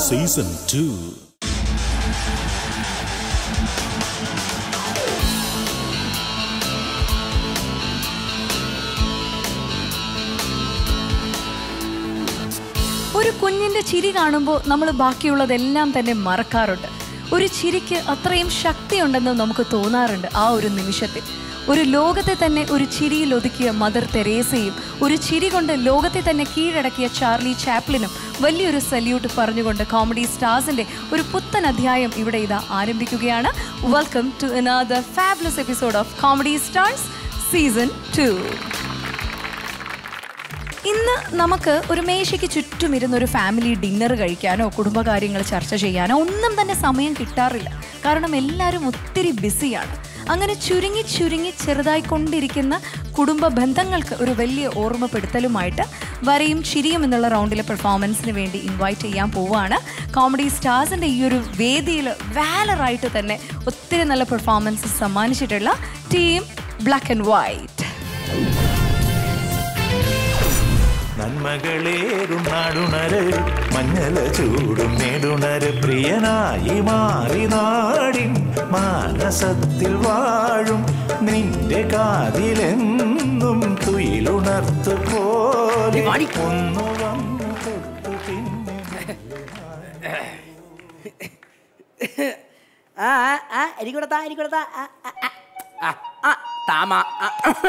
Season two ഒരു കുഞ്ഞിന്റെ ചിരി കാണുമ്പോൾ നമ്മൾ ബാക്കിയുള്ളതെല്ലാം തന്നെ മറക്കാറുണ്ട് ഒരു ചിരിക്ക് അത്രയും ശക്തിയുണ്ടെന്ന് നമുക്ക് തോന്നാറുണ്ട് ആ ഒരു നിമിഷത്തിൽ ഒരു ലോകത്തെ തന്നെ ഒരു ചിരിയിൽ ഒതുക്കിയ മദർ തെരേസയും ഒരു ചിരി കൊണ്ട് ലോകത്തെ തന്നെ കീഴടക്കിയ ചാർലി ചാപ്ലിനും വലിയൊരു സല്യൂട്ട് പറഞ്ഞുകൊണ്ട് കോമഡി സ്റ്റാർസിന്റെ ഒരു പുത്തൻ അധ്യായം ഇവിടെ ഇതാ ആരംഭിക്കുകയാണ് welcome to another fabulous episode of comedy stars season two ഇന്ന് നമുക്ക് ഒരു മേശയ്ക്ക് ചുറ്റും ഇരുന്ന് ഒരു ഫാമിലി ഡിന്നർ കഴിക്കാനോ കുടുംബകാര്യങ്ങൾ ചർച്ച ചെയ്യാനോ ഒന്നും തന്നെ സമയം കിട്ടാറില്ല കാരണം എല്ലാവരും ഒത്തിരി ബിസിയാണ് അങ്ങനെ ചുരുങ്ങി ചുരുങ്ങി ചെറുതായിക്കൊണ്ടിരിക്കുന്ന കുടുംബ ബന്ധങ്ങൾക്ക് ഒരു വലിയ ഓർമ്മപ്പെടുത്തലുമായിട്ട് വരയും ചിരിയും എന്നുള്ള റൗണ്ടിലെ പെർഫോമൻസിന് വേണ്ടി ഇൻവൈറ്റ് ചെയ്യാൻ പോവുകയാണ് കോമഡി സ്റ്റാർസിൻ്റെ ഈ ഒരു വേദിയിൽ വാലറായിട്ട് തന്നെ ഒത്തിരി നല്ല പെർഫോമൻസ് സമ്മാനിച്ചിട്ടുള്ള ടീം ബ്ലാക്ക് ആൻഡ് വൈറ്റ് നന്മകളേറും നാടുണര് മഞ്ഞല ചൂടും നേടുണര് പ്രിയനായി മാറി നാടിൻ മാനസത്തിൽ വാഴും നിന്റെ കാതിലെന്നും തുയിലുണർത്തു പോലെ ഒന്നു വന്നു തൊട്ടു പിന്നെ ആ ആ, ആ എനിക്കൂടത്താ എനിക്കൂടത്താ ആ, ആ, ആ. ആ, ആ, താമ ആ.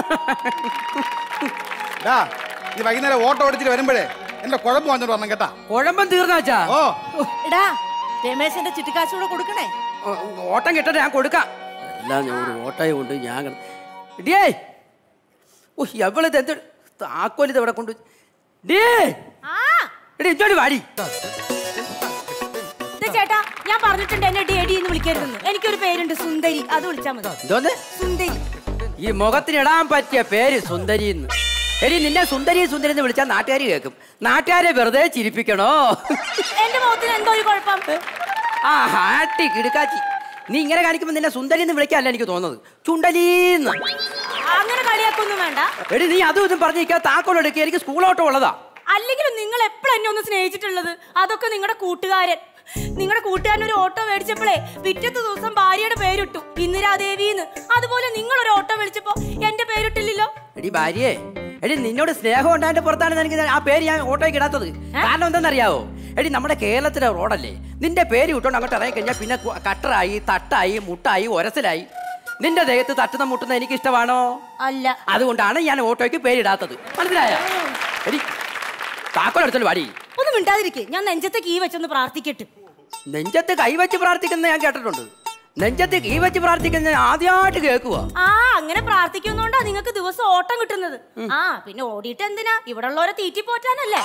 ഡാ നീ വൈകുന്നേരം ഓട്ടോ ഓടിച്ചിട്ട് വരുമ്പോഴേ എന്റെ കുഴപ്പം വാങ്ങിച്ചോണ്ട് വരണം കേട്ടാ കുഴമ്പം തീർന്നാച്ചാ ഓ എടാ രമേശന്റെ ചിട്ടിക്കാശ് കൂടെ കൊടുക്കണേ ഓട്ടം കിട്ടട്ടെ ഞാൻ കൊടുക്കാം എല്ലാം ഞാൻ ഒരു ഓട്ടയും കൊണ്ട് ഞാൻ കിട- ഇടിയേ ഓ എവളിത് എന്ത് താക്കോലിത് ഇവിടെ കൊണ്ട് ഡിയേ എടി ഇങ്ങോട്ട് വാടി ദേ ചേട്ടാ ഞാൻ പറഞ്ഞിട്ടുണ്ട് എന്നെ ഡി ഡി എന്ന് വിളിക്കരുതെന്ന് എനിക്കൊരു പേരുണ്ട് സുന്ദരി അത് വിളിച്ചാ മതി എന്തോന്ന് സുന്ദരി ഈ മുഖത്തിന് ഇടാൻ പറ്റിയ പേര് സുന്ദരി എന്ന് എടി നിന്നെ സുന്ദരി സുന്ദരി എന്ന് വിളിച്ചാൽ നാട്ടുകാർ കേൾക്കും നാട്ടുകാരെ വെറുതെ ചിരിപ്പിക്കണോ എന്റെ മുഖത്തിന് എന്തോ ഒരു കുഴപ്പം ആ ഹാട്ടി കിടുക്കാച്ചി നീ ഇങ്ങനെ കാണിക്കുമ്പോൾ നിന്നെ സുന്ദരി എന്ന് വിളിക്കാനല്ല എനിക്ക് തോന്നുന്നത് ചുണ്ടലീന്ന് അങ്ങനെ കളിയാക്കൊന്നും വേണ്ട എടി നീ അതും ഇതും പറഞ്ഞിരിക്കാ താക്കോൽ എടുക്കുക എനിക്ക് സ്കൂളോട്ടം ഉള്ളതാ അല്ലെങ്കിലും നിങ്ങൾ എപ്പോഴും എന്നെ ഒന്ന് സ്നേഹിച്ചിട്ടുള്ളത് അതൊക്കെ നിങ്ങളുടെ കൂട്ടുകാരൻ നിങ്ങളുടെ കൂട്ടുകാരൻ ഒരു ഓട്ടോ മേടിച്ചപ്പോഴേ പിറ്റത്തെ ദിവസം ഭാര്യയുടെ പേരിട്ടു ഇന്ദിരാദേവിന്ന് അതുപോലെ നിങ്ങൾ ഒരു ഓട്ടോ വിളിച്ചപ്പോ എന്റെ പേരിട്ടില്ലല്ലോ എടി ഭാര്യയെ എടി നിന്നോട് സ്നേഹം ഉണ്ടായിട്ട് പുറത്താണ് എനിക്ക് ആ പേര് ഞാൻ ഓട്ടോയ്ക്ക് ഇടാത്തത് കാരണം എന്താണെന്നറിയാവോ എടി നമ്മുടെ കേരളത്തിലെ റോഡല്ലേ നിന്റെ പേര് ഇട്ടുകൊണ്ട് അങ്ങോട്ട് ഇറങ്ങി കഴിഞ്ഞാൽ പിന്നെ കു- കട്ടറായി തട്ടായി മുട്ടായി ഒരസലായി നിന്റെ ദേഹത്ത് തട്ടുന്ന മുട്ടുന്ന എനിക്ക് ഇഷ്ടമാണോ അല്ല അതുകൊണ്ടാണ് ഞാൻ ഓട്ടോയ്ക്ക് പേരിടാത്തത് മനസ്സിലായ എടി താക്കോൽ എടുത്തല്ലോ വാടി ഒന്ന് മിണ്ടാതിരിക്കെ ഞാൻ നെഞ്ചത്തെ കീ വെച്ചൊന്ന് പ്രാർത്ഥിക്കട്ടെ നെഞ്ചത്ത് കൈവച്ച് പ്രാർത്ഥിക്കുന്ന ഞാൻ കേട്ടിട്ടുണ്ട് നെഞ്ചത്ത് കൈ വെച്ച് പ്രാർത്ഥിക്കുന്ന ഞാൻ ആദ്യമായിട്ട് കേൾക്കുക ആ അങ്ങനെ പ്രാർത്ഥിക്കുന്നോണ്ടാ നിങ്ങൾക്ക് ദിവസം ഓട്ടം കിട്ടുന്നത് ആ പിന്നെ ഓടിയിട്ട് എന്തിനാ ഇവിടെ ഉള്ളവരെ തീറ്റി പോറ്റാനല്ലേ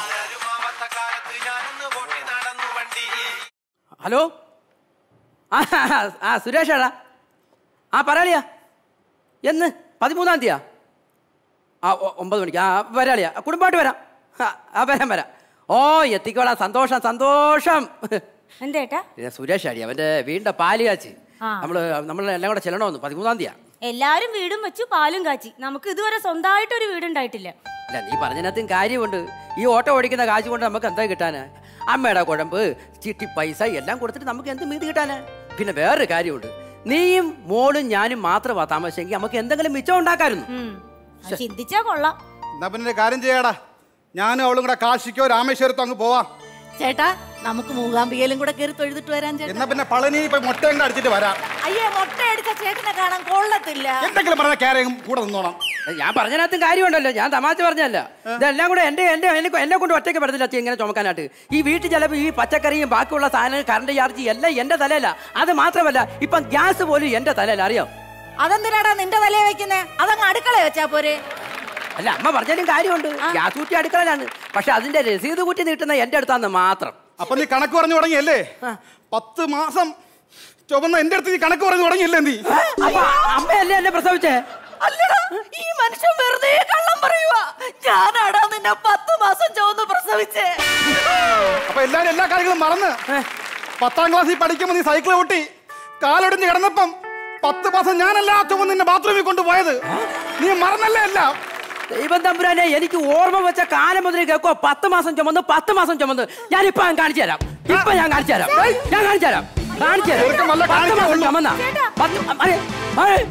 ഹലോ ആ ആ സുരേഷ് ഏടാ ആ പറയാളിയാ എന്ന് പതിമൂന്നാം തീയതിയാ ആ ഒ- ഒമ്പത് മണിക്ക് ആ വരാളിയാ കുടുംബമായിട്ട് വരാം ആ, ആ വരാം വരാം ഓ എത്തിക്കോളാം സന്തോഷം സന്തോഷം എന്തേട്ടാ പിന്നെ സുരേഷ് അടി അവന്റെ വീടിന്റെ പാല് കാച്ചി ആ. നമ്മള് നമ്മൾ എല്ലാം കൂടെ ചെല്ലണമെന്ന് പതിമൂന്നാം തീയതിയാ എല്ലാരും വീടും വെച്ചു പാലും കാച്ചി നമുക്ക് ഇതുവരെ സ്വന്തമായിട്ട് ഒരു വീടുണ്ടായിട്ടില്ല അല്ല നീ പറഞ്ഞതിനകത്തും കാര്യമുണ്ട് ഈ ഓട്ടോ ഓടിക്കുന്ന കാശ് കൊണ്ട് നമുക്ക് എന്താ കിട്ടാന് അമ്മയുടെ കുഴമ്പ് ചിട്ടി പൈസ എല്ലാം കൊടുത്തിട്ട് നമുക്ക് എന്ത് മീതി കിട്ടാന് പിന്നെ വേറൊരു കാര്യമുണ്ട് നീയും മോളും ഞാനും മാത്രമാ താമസിച്ചെങ്കിൽ നമുക്ക് എന്തെങ്കിലും മിച്ചം ഉണ്ടാക്കായിരുന്നു ഉം. അത് ചിന്തിച്ചാ കൊള്ളാം എന്നാ പിന്നെ ഒരു കാര്യം ചെയ്യാടാ ഞാനും അവളും കൂടെ കാശിക്കോ രാമേശ്വരത്തോ അങ്ങ് പോവാം ചേട്ടാ നമുക്ക് മൂകാംബികയിലും കൂടെ കയറി തൊഴുതിട്ട് വരാൻ ചേട്ടാ എന്നാ പിന്നെ പളനി ഇപ്പൊ മുട്ടയും കൂടെ അടിച്ചിട്ട് വരാം അയ്യേ മുട്ട അടിച്ച ചേട്ടനെ കാണാൻ കൊള്ളത്തില്ല എന്തെങ്കിലും പറഞ്ഞ കാര്യം കൂടെ നിന്നോണം ഞാൻ പറഞ്ഞതിനകത്തും കാര്യമുണ്ടല്ലോ ഞാൻ തമാശ പറഞ്ഞല്ല ഇതെല്ലാം കൂടെ എന്റെ എന്റെ എന്നെ എന്നെ കൊണ്ട് ഒറ്റയ്ക്ക് പറ്റത്തില്ല അച്ഛൻ ഇങ്ങനെ ചുമക്കാനായിട്ട് ഈ വീട്ടിൽ ചിലപ്പോൾ ഈ പച്ചക്കറിയും ബാക്കിയുള്ള സാധനങ്ങൾ കറണ്ട് ചാർജ് എല്ലാം എന്റെ തലയല്ല അത് മാത്രമല്ല ഇപ്പം ഗ്യാസ് പോലും എന്റെ തലയല്ല അറിയോ അതെന്തിനാടാ നിന്റെ തലയെ വെക്കുന്നേ അതങ്ങ് അടുക്കള വെച്ചാ പോരെ അല്ല അമ്മ പറഞ്ഞാലും കാര്യമുണ്ട് ഗ്യാസ് കുറ്റി അടുക്കളയിലാണ് പക്ഷെ അതിന്റെ രസീത് കുറ്റി നീട്ടുന്ന എന്റെ അടുത്താന്ന് മാത്രം അപ്പൊ നീ കണക്ക് പറഞ്ഞു തുടങ്ങിയല്ലേ പത്ത് മാസം ചുമന്ന എന്റെ അടുത്ത് നീ കണക്ക് പറഞ്ഞു തുടങ്ങിയല്ലേ നീ അപ്പൊ അമ്മയല്ലേ എന്നെ പ്രസവിച്ചേ അല്ലടാ ഈ മനുഷ്യൻ വെറുതെ കള്ളം പറയുവാ ഞാനാടാ നിന്നെ പത്ത് മാസം ചുവന്ന് പ്രസവിച്ചേ അപ്പൊ എല്ലാരും എല്ലാ കാര്യങ്ങളും മറന്ന് പത്താം ക്ലാസ്സിൽ പഠിക്കുമ്പോ നീ സൈക്കിൾ ഓട്ടി കാലൊടിഞ്ഞ് കിടന്നപ്പം പത്ത് മാസം ഞാനല്ല ചുമന്ന് നിന്നെ ബാത്റൂമിൽ കൊണ്ടുപോയത് നീ മറന്നല്ലേ എല്ലാം ദൈവം തമ്പുരാനെ എനിക്ക് ഓർമ്മ വെച്ച കാലം മുതൽ കേൾക്കോ പത്ത് മാസം ചുമന്ന് പത്ത് മാസം ചുമന്ന് ഞാനിപ്പോ അങ്ങ് കാണിച്ചു തരാം ഇപ്പൊ ഞാൻ കാണിച്ചു തരാം ഞാൻ കാണിച്ചു തരാം കാണിച്ചു തരാം ചെറുക്കൻ വല്ല പത്ത് കാണിക്കാൻ മാസം ഉള്ളൂ. ചുമന്ന പത്ത് അരെ, അരെ.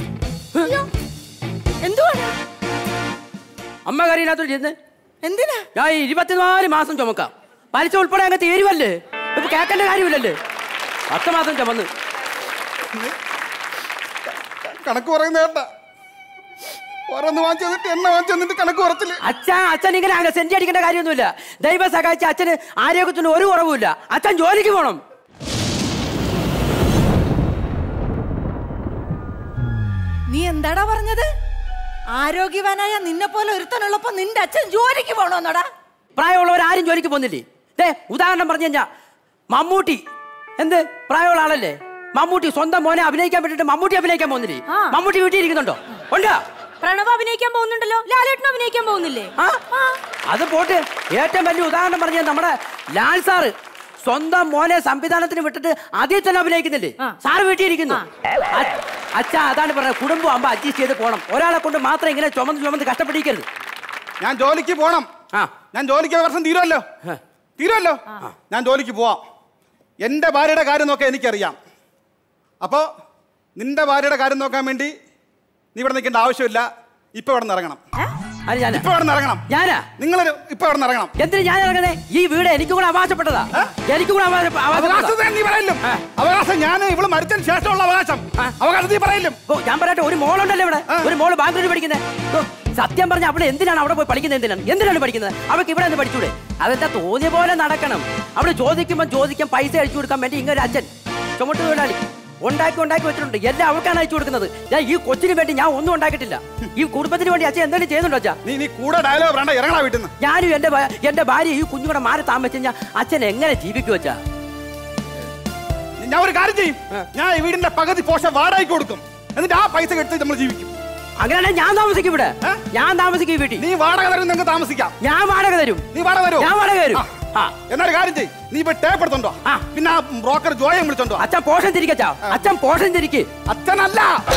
എന്തുവാണ് അമ്മ കറിയിനകത്തോട്ട് ചെന്ന് എന്തിനാ ഞാൻ ഈ ഇരുപത്തിനാല് മാസം ചുമക്കാം പലിശ ഉൾപ്പെടെ അങ്ങ് തീരുവല്ലേ ഇപ്പൊ കേൾക്കേണ്ട കാര്യമില്ലല്ലേ പത്ത് മാസം ചുമന്ന് കണക്ക് പറയുന്ന കേട്ട ഓരോന്ന് വാങ്ങിച്ചു തന്നിട്ട് എന്നെ വാങ്ങിച്ചു തന്നിട്ട് കണക്ക് കുറച്ചില്ല അച്ഛൻ അച്ഛൻ ഇങ്ങനെ അങ്ങനെ സെന്റ് അടിക്കേണ്ട കാര്യമൊന്നുമില്ല ദൈവം സഹായിച്ച അച്ഛന് ആരോഗ്യത്തിന് ഒരു കുറവുമില്ല അച്ഛൻ ജോലിക്ക് പോകണം നീ എന്താടാ പറഞ്ഞത് ആരോഗ്യവാനായ നിന്നെ പോലെ ഒരുത്തനുള്ളപ്പോ നിന്റെ അച്ഛൻ ജോലിക്ക് പോണോന്നടാ പ്രായമുള്ളവർ ആരും ജോലിക്ക് പോകുന്നില്ലേ ദേ ഉദാഹരണം പറഞ്ഞു കഴിഞ്ഞാ മമ്മൂട്ടി എന്ത് പ്രായമുള്ള ആളല്ലേ മമ്മൂട്ടി സ്വന്തം മോനെ അഭിനയിക്കാൻ പറ്റിട്ട് മമ്മൂട്ടി അഭിനയിക്കാൻ പോകുന്നില്ലേ ആ. മമ്മൂട്ടി വീട്ടിൽ ഇരിക്കുന്നുണ്ടോ ഉണ്ടോ പ്രണവ് അഭിനയിക്കാൻ പോകുന്നുണ്ടല്ലോ ലാലേട്ടൻ അഭിനയിക്കാൻ പോകുന്നില്ലേ ആ? അത് പോട്ട് ഏറ്റവും വലിയ ഉദാഹരണം പറഞ്ഞ നമ്മുടെ ലാൽ സാറ് സ്വന്തം മോനെ സംവിധാനത്തിന് വിട്ടിട്ട് അതിൽ തന്നെ അഭിനയിക്കുന്നില്ലേ ആ. സാറ് വീട്ടിൽ ഇരിക്കുന്നു അ- അച്ഛാ അതാണ് പറഞ്ഞത് കുടുംബം ആകുമ്പോ അഡ്ജസ്റ്റ് ചെയ്ത് പോണം ഒരാളെ കൊണ്ട് മാത്രം ഇങ്ങനെ ചുമന്ന് ചുമന്ന് കഷ്ടപ്പെടിക്കരുത് ഞാൻ ജോലിക്ക് പോണം ആ ഞാൻ ജോലിക്ക് ഒരു വർഷം തീരുമല്ലോ ഹ. തീരുമല്ലോ ഞാൻ ജോലിക്ക് പോവാം എൻ്റെ ഭാര്യയുടെ കാര്യം നോക്കാൻ എനിക്കറിയാം അപ്പോൾ നിന്റെ ഭാര്യയുടെ കാര്യം നോക്കാൻ വേണ്ടി നീ ഇവിടെ നിൽക്കേണ്ട ആവശ്യമില്ല ഇപ്പൊ ഇവിടെ നിന്ന് ഇറങ്ങണം അത് ഞാനാ ഇപ്പൊ ഇവിടെ നിന്ന് ഇറങ്ങണം ഞാനാ നിങ്ങൾ ഇപ്പൊ ഇവിടെ നിന്ന് ഇറങ്ങണം എന്തിനു ഞാൻ ഇറങ്ങുന്നേ ഈ വീട് എനിക്കും കൂടെ അവകാശപ്പെട്ടതാ എനിക്കും കൂടെ അവകാശ- അവകാശപ്പെട്ടതാ അവകാശം നീ പറയില്ലും ആ. അവകാശം ഞാൻ ഇവള് മരിച്ചതിന് ശേഷമുള്ള അവകാശം ആ. അവകാശം നീ പറയില്ലും ഓ, ഞാൻ പറയട്ടെ ഒരു മോളുണ്ടല്ലോ ഇവിടെ ആ. ഒരു മോള് ബാംഗ്ലൂർ പഠിക്കുന്നത് സത്യം പറഞ്ഞ അവള് എന്തിനാണ് അവിടെ പോയി പഠിക്കുന്നത് എന്തിനാണ് എന്തിനാണ് പഠിക്കുന്നത് അവൾക്ക് ഇവിടെ നിന്ന് പഠിച്ചൂടെ അതെന്താ തോന്നിയ പോലെ നടക്കണം അവള് ചോദിക്കുമ്പോൾ ചോദിക്കാൻ പൈസ അയച്ചു കൊടുക്കാൻ വേണ്ടി ഇങ്ങനെ ഒരു അച്ഛൻ ചുമട്ട് തൊഴിലാളി ഉണ്ടാക്കി ഉണ്ടാക്കി വെച്ചിട്ടുണ്ട് എല്ലാം അവൾക്കാണ് അയച്ചു കൊടുക്കുന്നത് ഞാൻ ഈ കൊച്ചിന് വേണ്ടി ഞാൻ ഒന്നും ഉണ്ടാക്കിയിട്ടില്ല ഈ കുടുംബത്തിന് വേണ്ടി അച്ഛൻ എന്തെങ്കിലും ചെയ്യുന്നുണ്ടോ അച്ഛാ നീ നീ കൂടെ ഡയലോഗ് വേണ്ട ഇറങ്ങണ വീട്ടിൽ നിന്ന് ഞാനും എന്റെ ഭ- എന്റെ ഭാര്യ ഈ കുഞ്ഞുകൂടെ മാറി താമസിച്ച് കഴിഞ്ഞാൽ അച്ഛൻ എങ്ങനെ ജീവിക്കും അച്ഛാ ഞാൻ ഒരു കാര്യം ചെയ്യും ഞാൻ ഈ വീടിന്റെ പകുതി പോഷ വാടകയ്ക്ക് കൊടുക്കും എന്നിട്ട് ആ പൈസ എടുത്ത് നമ്മൾ ജീവിക്കും അങ്ങനെയാണെങ്കിൽ ഞാൻ താമസിക്കും ഇവിടെ ഏ? ഞാൻ താമസിക്കും ഈ വീട്ടിൽ നീ വാടക തരും നിങ്ങൾക്ക് താമസിക്കാം ഞാൻ വാടക തരും നീ വാടക തരുമോ ഞാൻ വാടക തരും ആ എന്നൊരു കാര്യം ചെയ്യും നീ ഇപ്പൊ ടേപ്പ് എടുത്തോണ്ടോ ആ. പിന്നെ ആ ബ്രോക്കർ ജോയം വിളിച്ചോണ്ടോ അച്ഛൻ പോഷൻ തിരിക്കച്ചാ അച്ഛൻ പോഷൻ തിരിക്ക് അച്ഛനല്ല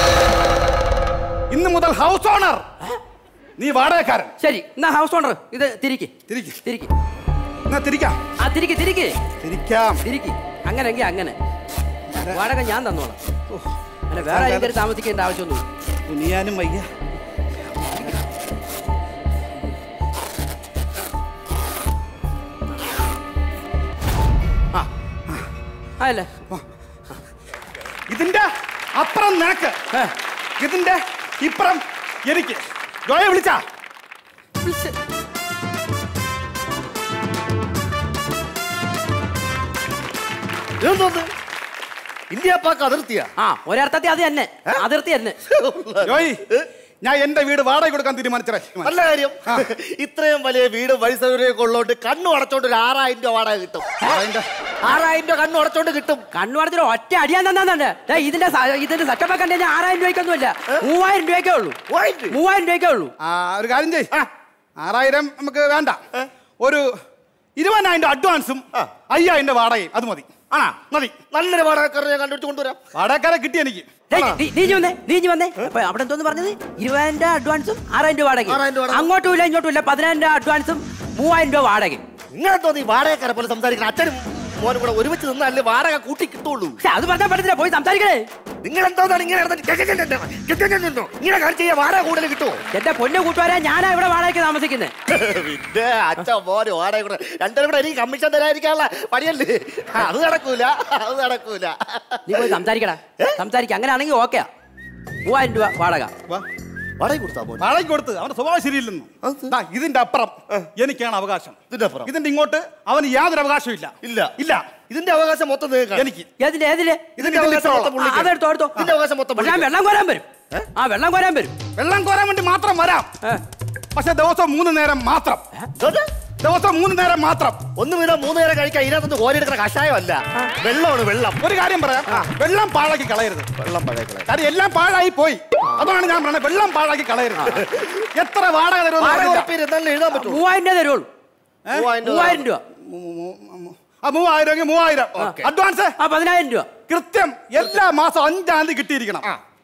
ഇന്ന് മുതൽ ഹൗസ് ഓണർ നീ വാടകക്കാരൻ ശരി എന്നാ ഹൗസ് ഓണർ ഇത് തിരിക്ക് തിരിക്ക്. തിരിക്ക് എന്നാ തിരിക്കാം ആ തിരിക്ക് തിരിക്ക് തിരിക്കാം തിരിക്ക് അങ്ങനെങ്കിൽ അങ്ങനെ വാടക ഞാൻ തന്നോളാം അങ്ങനെ വേറെ ആരും കയറി താമസിക്കേണ്ട ആവശ്യമൊന്നും തുനിയാനും വയ്യ അതല്ലേ ഇതിന്റെ അപ്പുറം നിനക്ക് ഏ. ഇതിന്റെ ഇപ്പുറം എനിക്ക് ജോയ വിളിച്ചാ എന്തോന്ന് ഇന്ത്യ പാക്ക് അതിർത്തിയാ ആ ഒരർത്ഥത്തിൽ അത് തന്നെ അതിർത്തി തന്നെ ജോയി ഞാൻ എന്റെ വീട് വാടക കൊടുക്കാൻ തീരുമാനിച്ചേ നല്ല കാര്യം ഇത്രയും വലിയ വീട് വഴി സൗകര്യമൊക്കെ ഉള്ളതുകൊണ്ട് കണ്ണു അടച്ചോണ്ട് ഒരു ആറായിരം രൂപ വാടക കിട്ടും ആറായിരം രൂപ കണ്ണു അടച്ചോണ്ട് കിട്ടും കണ്ണു അടച്ചിട്ട് ഒറ്റ അടിയാൻ തന്നാന്നുണ്ട് ദേ, ഇതിന്റെ സ- ഇതിന്റെ സെറ്റപ്പ് കണ്ടു കഴിഞ്ഞാൽ ആറായിരം രൂപയ്ക്കൊന്നുമില്ല മൂവായിരം രൂപയ്ക്കേ ഉള്ളൂ പോയിട്ട് മൂവായിരം രൂപയ്ക്കേ ഉള്ളൂ ആ ഒരു കാര്യം ചെയ് ആറായിരം നമുക്ക് വേണ്ട ഒരു ഇരുപതിനായിരം രൂപ അഡ്വാൻസും അയ്യായിരം രൂപ വാടകയും അത് മതി ആണാ മതി നല്ലൊരു വാടകക്കാരനെ ഞാൻ കണ്ടുപിടിച്ച് കൊണ്ടുവരാം വാടകക്കാരെ കിട്ടി എനിക്ക് ദേ, നീ- നീ ഇഞ്ഞി വന്നേ നീ ഇഞ്ഞി വന്നേ അപ്പൊ അവിടെ എന്തോന്ന് പറഞ്ഞത് ഇരുപതിനായിരം രൂപ അഡ്വാൻസും ആറായിരം രൂപ വാടക ആറായിരം രൂപ വാടക. അങ്ങോട്ടും ഇല്ല ഇങ്ങോട്ടും ഇല്ല പതിനായിരം രൂപ അഡ്വാൻസും മൂവായിരം രൂപ വാടക ഇങ്ങനെ തോന്നി വാടകക്കാരെ പോലെ സംസാരിക്കണം അച്ഛനും മോനും കൂടെ ഒരുമിച്ച് നിന്നാലേ വാടക കൂട്ടി കിട്ടുള്ളൂ പക്ഷെ അത് പറഞ്ഞാൽ പറ്റത്തില്ല പോയി സംസാരിക്കണേ നിങ്ങൾ എന്തോന്നാണ് ഇങ്ങനെ നടന്നിട്ട് ഇങ്ങനെ കാണിച്ച് കഴിഞ്ഞാൽ വാടക കൂടുതൽ കിട്ടുമോ എന്റെ പൊന്നെ കൂട്ടുകാരെ ഞാനാ ഇവിടെ വാടകയ്ക്ക് താമസിക്കുന്നത് പിന്നെ അച്ഛൻ മോനും വാടക കൂടെ രണ്ടുപേരും കൂടെ എനിക്ക് കമ്മീഷൻ തരാതിരിക്കാനുള്ള പണിയല്ലേ അത് നടക്കൂല അത് നടക്കൂല നീ പോയി സംസാരിക്കടാ സംസാരിക്ക അങ്ങനെയാണെങ്കിൽ ഓക്കെ മൂവായിരം രൂപ വാടക വാ. വാടക കൊടുത്താ മോൻ വാടകയ്ക്ക് കൊടുത്ത് അവന്റെ സ്വഭാവം ശരിയില്ലെന്ന് അത്? ദാ, ഇതിന്റെ അപ്പുറം എനിക്കാണ് അവകാശം ഇതിന്റെ അപ്പുറം? ഇതിന്റെ ഇങ്ങോട്ട് അവന് യാതൊരു അവകാശവും ഇല്ല ഇല്ല ഇല്ല ഇതിന്റെ അവകാശം മൊത്തം നിങ്ങൾക്കാണ്. എനിക്ക് ഏതില് ഏതില് ഇതിന്റെ അവകാശം മൊത്തം ആ, പുള്ളിക്ക്. അതെടുത്തോ എടുത്തോ ഇതിന്റെ അവകാശം മൊത്തം പക്ഷെ ഞാൻ പുള്ളിക്ക്. വെള്ളം കോരാൻ വരും ആ വെള്ളം കോരാൻ വരും വെള്ളം കോരാൻ വേണ്ടി മാത്രം വരാം ഏ. പക്ഷെ ദിവസം മൂന്ന് നേരം മാത്രം ഇതോട്ട് ദിവസം മൂന്ന് നേരം മാത്രം ഒന്ന് വീതം മൂന്ന് നേരം കഴിക്കാൻ ഇതിനകത്ത് കോരിയെടുക്കുന്ന കഷായമല്ല വെള്ളമാണ് വെള്ളം ഒരു കാര്യം പറയാം വെള്ളം പാഴാക്കി കളയരുത് വെള്ളം പഴയക്കളെ കാര്യം എല്ലാം പാഴായി പോയി അതാണ് ഞാൻ പറഞ്ഞത് വെള്ളം പാഴാക്കി കളയരുത് എത്ര വാടക വാടക തരുമെന്ന് ഉറപ്പിൽ എന്നാലും എഴുതാൻ പറ്റുമോ മൂവായിരം രൂപ തരുള്ളൂ മൂവായിരം രൂപ. മൂവായിരം രൂപ ആ മൂവായിരം എങ്കിൽ മൂവായിരം അഡ്വാൻസ് ആ പതിനായിരം രൂപ കൃത്യം എല്ലാ മാസം അഞ്ചാം തീയതി കിട്ടിയിരിക്കണം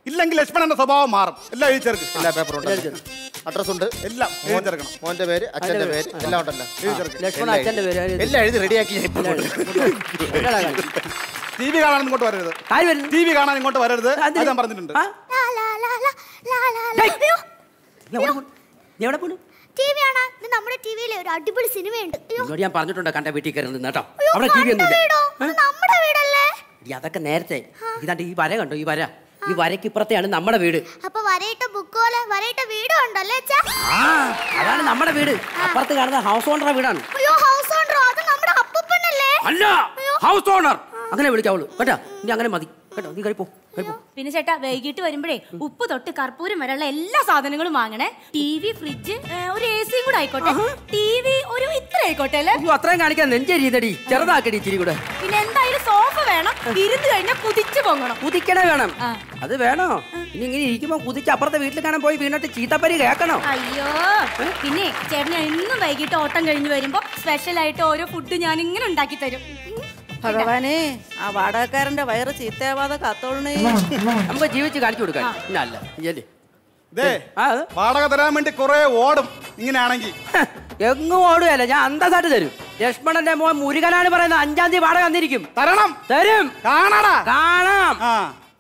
ഇല്ലെങ്കിൽ ലക്ഷ്മണന്റെ സ്വഭാവം മാറും എല്ലാം എഴുതി ചേർക്ക് എല്ലാ പേപ്പറും ഉണ്ട് അഡ്രസ് ഉണ്ട് എല്ലാം എഴുതി ചേർക്കണം മോന്റെ പേര് അച്ഛന്റെ പേര് എല്ലാം ഉണ്ടല്ലോ ലക്ഷ്മണ അച്ഛന്റെ പേര് എഴുതി. എല്ലാം എഴുതി റെഡിയാക്കി ഞാൻ ഇപ്പൊ എന്നടാ കാര്യം? ടി വി കാണാൻ ഇങ്ങോട്ട് വരരുത് ആര് വരുന്നു? ടി വി കാണാൻ ഇങ്ങോട്ട് വരരുത് അത് അതിന്- ഞാൻ പറഞ്ഞിട്ടുണ്ട് ആ? ലാ, ലാ, ലാ, ലാ, ലാ, ലാ, ലാ. അയ്യോ, നീ എവിടെ പോണു? നീ എവിടെ പോണു? TV കാണാൻ ഇത് നമ്മുടെ ടിവിയിലെ ഒരു അടിപൊളി സിനിമയുണ്ട് അയ്യോ നിന്നോട് ഞാൻ പറഞ്ഞിട്ടുണ്ട് കണ്ട വീട്ടിൽ കയറി നിന്ന് കേട്ടോ അയ്യോ, അവിടെ ടി വി കണ്ട വീടോ? ഇത് നമ്മുടെ വീടല്ലേ ഈ അതൊക്കെ നേരത്തെ ഇതാണ്ട് ഈ വര കണ്ടോ ഈ വര ഈ വരയ്ക്ക് ഇപ്പുറത്തെയാണ് നമ്മുടെ വീട് അപ്പൊ വരയിട്ട ബുക്ക് പോലെ വരയിട്ട വീടും ഉണ്ടല്ലേ അച്ഛാ ആ അതാണ് നമ്മുടെ വീട് അപ്പുറത്ത് കാണുന്ന ഹൗസ് ഓണറുടെ വീടാണ് അയ്യോ ഹൗസ് ഓണറോ അത് നമ്മുടെ അപ്പൂപ്പനല്ലേ അല്ല ഹൗസ് ഓണർ അങ്ങനെ വിളിക്കാവുള്ളൂ കേട്ടോ ഇനി അങ്ങനെ മതി കേട്ടോ നീ കഴിപ്പോ കഴിപ്പോ പിന്നെ ചേട്ടാ വൈകിട്ട് വരുമ്പോഴേ ഉപ്പ് തൊട്ട് കർപ്പൂരം വരെയുള്ള എല്ലാ സാധനങ്ങളും വാങ്ങണേ ടി വി ഫ്രിഡ്ജ് ഒരു എ സിയും കൂടെ ആയിക്കോട്ടെ ടി വി ഒരു ഇത്ര ആയിക്കോട്ടെ അല്ലേ അയ്യോ അത്രയും കാണിക്കാൻ നെഞ്ചെരിയതടി ചെറുതാക്കടി ഇച്ചിരി കൂടെ പിന്നെ എന്തായാലും സോഫ വേണം ഇരുന്ന് കഴിഞ്ഞാൽ കുതിച്ചു പൊങ്ങണം കുതിക്കണേ വേണം ആ. അത് വേണോ ഇനി ഇങ്ങനെ ഇരിക്കുമ്പോ കുതിച്ച് അപ്പുറത്തെ വീട്ടിൽ കാണാൻ പോയി വീണിട്ട് ചീത്തപ്പരി കേൾക്കണോ അയ്യോ പിന്നെ ചേട്ടന് എന്നും വൈകിട്ട് ഓട്ടം കഴിഞ്ഞ് വരുമ്പോ സ്പെഷ്യൽ ആയിട്ട് ഓരോ ഫുഡ് ഞാൻ ഇങ്ങനെ ഉണ്ടാക്കി തരും ഭഗവാനെ ആ വാടകക്കാരന്റെ വയറ് ചീത്തയാവാതെ കാത്തോളണേ നമുക്ക് ജീവിച്ച് കാണിച്ചു കൊടുക്കാൻ ഇല്ല അല്ല ഇല്ലേ ദേ ആ അത് വാടക തരാൻ വേണ്ടി കുറെ ഓടും ഇങ്ങനെയാണെങ്കിൽ ഹ, എങ്ങും ഓടുകയല്ല ഞാൻ അന്തസ്സായിട്ട് തരും ലക്ഷ്മണന്റെ മോൻ മുരുകനാണ് പറയുന്നത് അഞ്ചാം തീയതി വാടക വന്നിരിക്കും തരണം തരും കാണാടാ കാണാം ആ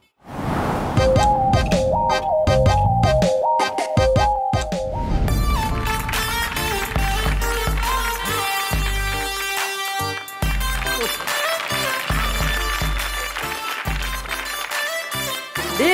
ഡീ.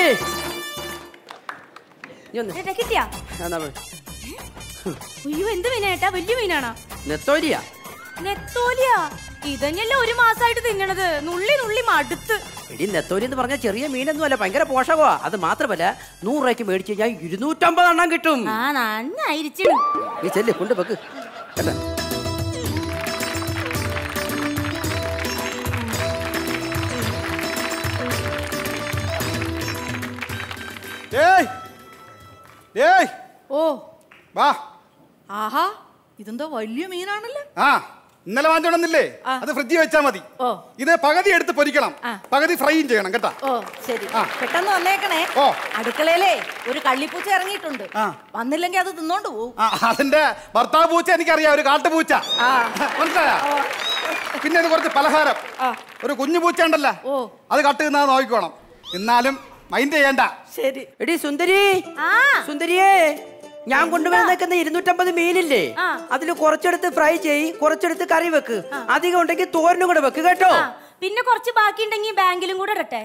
നീ ഒന്ന് ചേട്ടാ കിട്ടിയാ എന്നാ പോയി. അയ്യോ എന്ത് മീനാ ചേട്ടാ വലിയ മീനാണോ നെത്തോലിയാ നെത്തോലിയാ ഇതന്നെയല്ലേ ഒരു മാസമായിട്ട് തിന്നണത് നുള്ളി നുള്ളി മടുത്ത് എടി നെത്തോലി എന്ന് പറഞ്ഞാൽ ചെറിയ മീനൊന്നും അല്ല ഭയങ്കര പോഷകമാ അത് മാത്രമല്ല നൂറ് രൂപയ്ക്ക് മേടിച്ച് കഴിഞ്ഞാൽ ഇരുന്നൂറ്റമ്പത് എണ്ണം കിട്ടും ആ നന്നായിരിച്ചു നീ ചെല്ല് കൊണ്ട് വെക്ക് കേട്ടോ ഏയ് ഏയ് ഓ വാ ആഹാ ഇതെന്തോ വലിയ മീനാണല്ലോ ആ ഇന്നലെ വാങ്ങിച്ചോണമെന്നില്ലേ അത് ഫ്രിഡ്ജിൽ വെച്ചാ മതി ഓ. ഇത് പകുതി എടുത്ത് പൊരിക്കണം പകുതി ഫ്രൈയും ചെയ്യണം കേട്ടാ ഓ ശരി ആ. പെട്ടെന്ന് വന്നേക്കണേ ഓ. അടുക്കളയിലേ ഒരു കള്ളിപ്പൂച്ച ഇറങ്ങിയിട്ടുണ്ട് ആ. വന്നില്ലെങ്കിൽ അത് തിന്നോണ്ട് പോവും ആ അതിന്റെ ഭർത്താവ് പൂച്ച എനിക്കറിയാം ഒരു കാട്ടുപൂച്ച മനസ്സിലായ പിന്നെ ഇത് കുറച്ച് പലഹാരം ഒരു കുഞ്ഞു പൂച്ച ഉണ്ടല്ലോ ഓ. അത് കട്ട് തിന്നാ നോക്കിക്കോണം എന്നാലും മൈൻഡ് ചെയ്യണ്ട ശരി എടി സുന്ദരി ആ സുന്ദരിയേ ഞാൻ കൊണ്ടുവന്നേക്കുന്ന ഇരുന്നൂറ്റമ്പത് മീനില്ലേ ആ. അതിൽ കുറച്ചെടുത്ത് ഫ്രൈ ചെയ്യ് കുറച്ചെടുത്ത് കറി വെക്ക് അധികം ഉണ്ടെങ്കിൽ തോരനും കൂടെ വെക്ക് കേട്ടോ ആ, പിന്നെ കുറച്ച് ബാക്കി ഉണ്ടെങ്കിൽ ബാങ്കിലും കൂടെ ഇടട്ടെ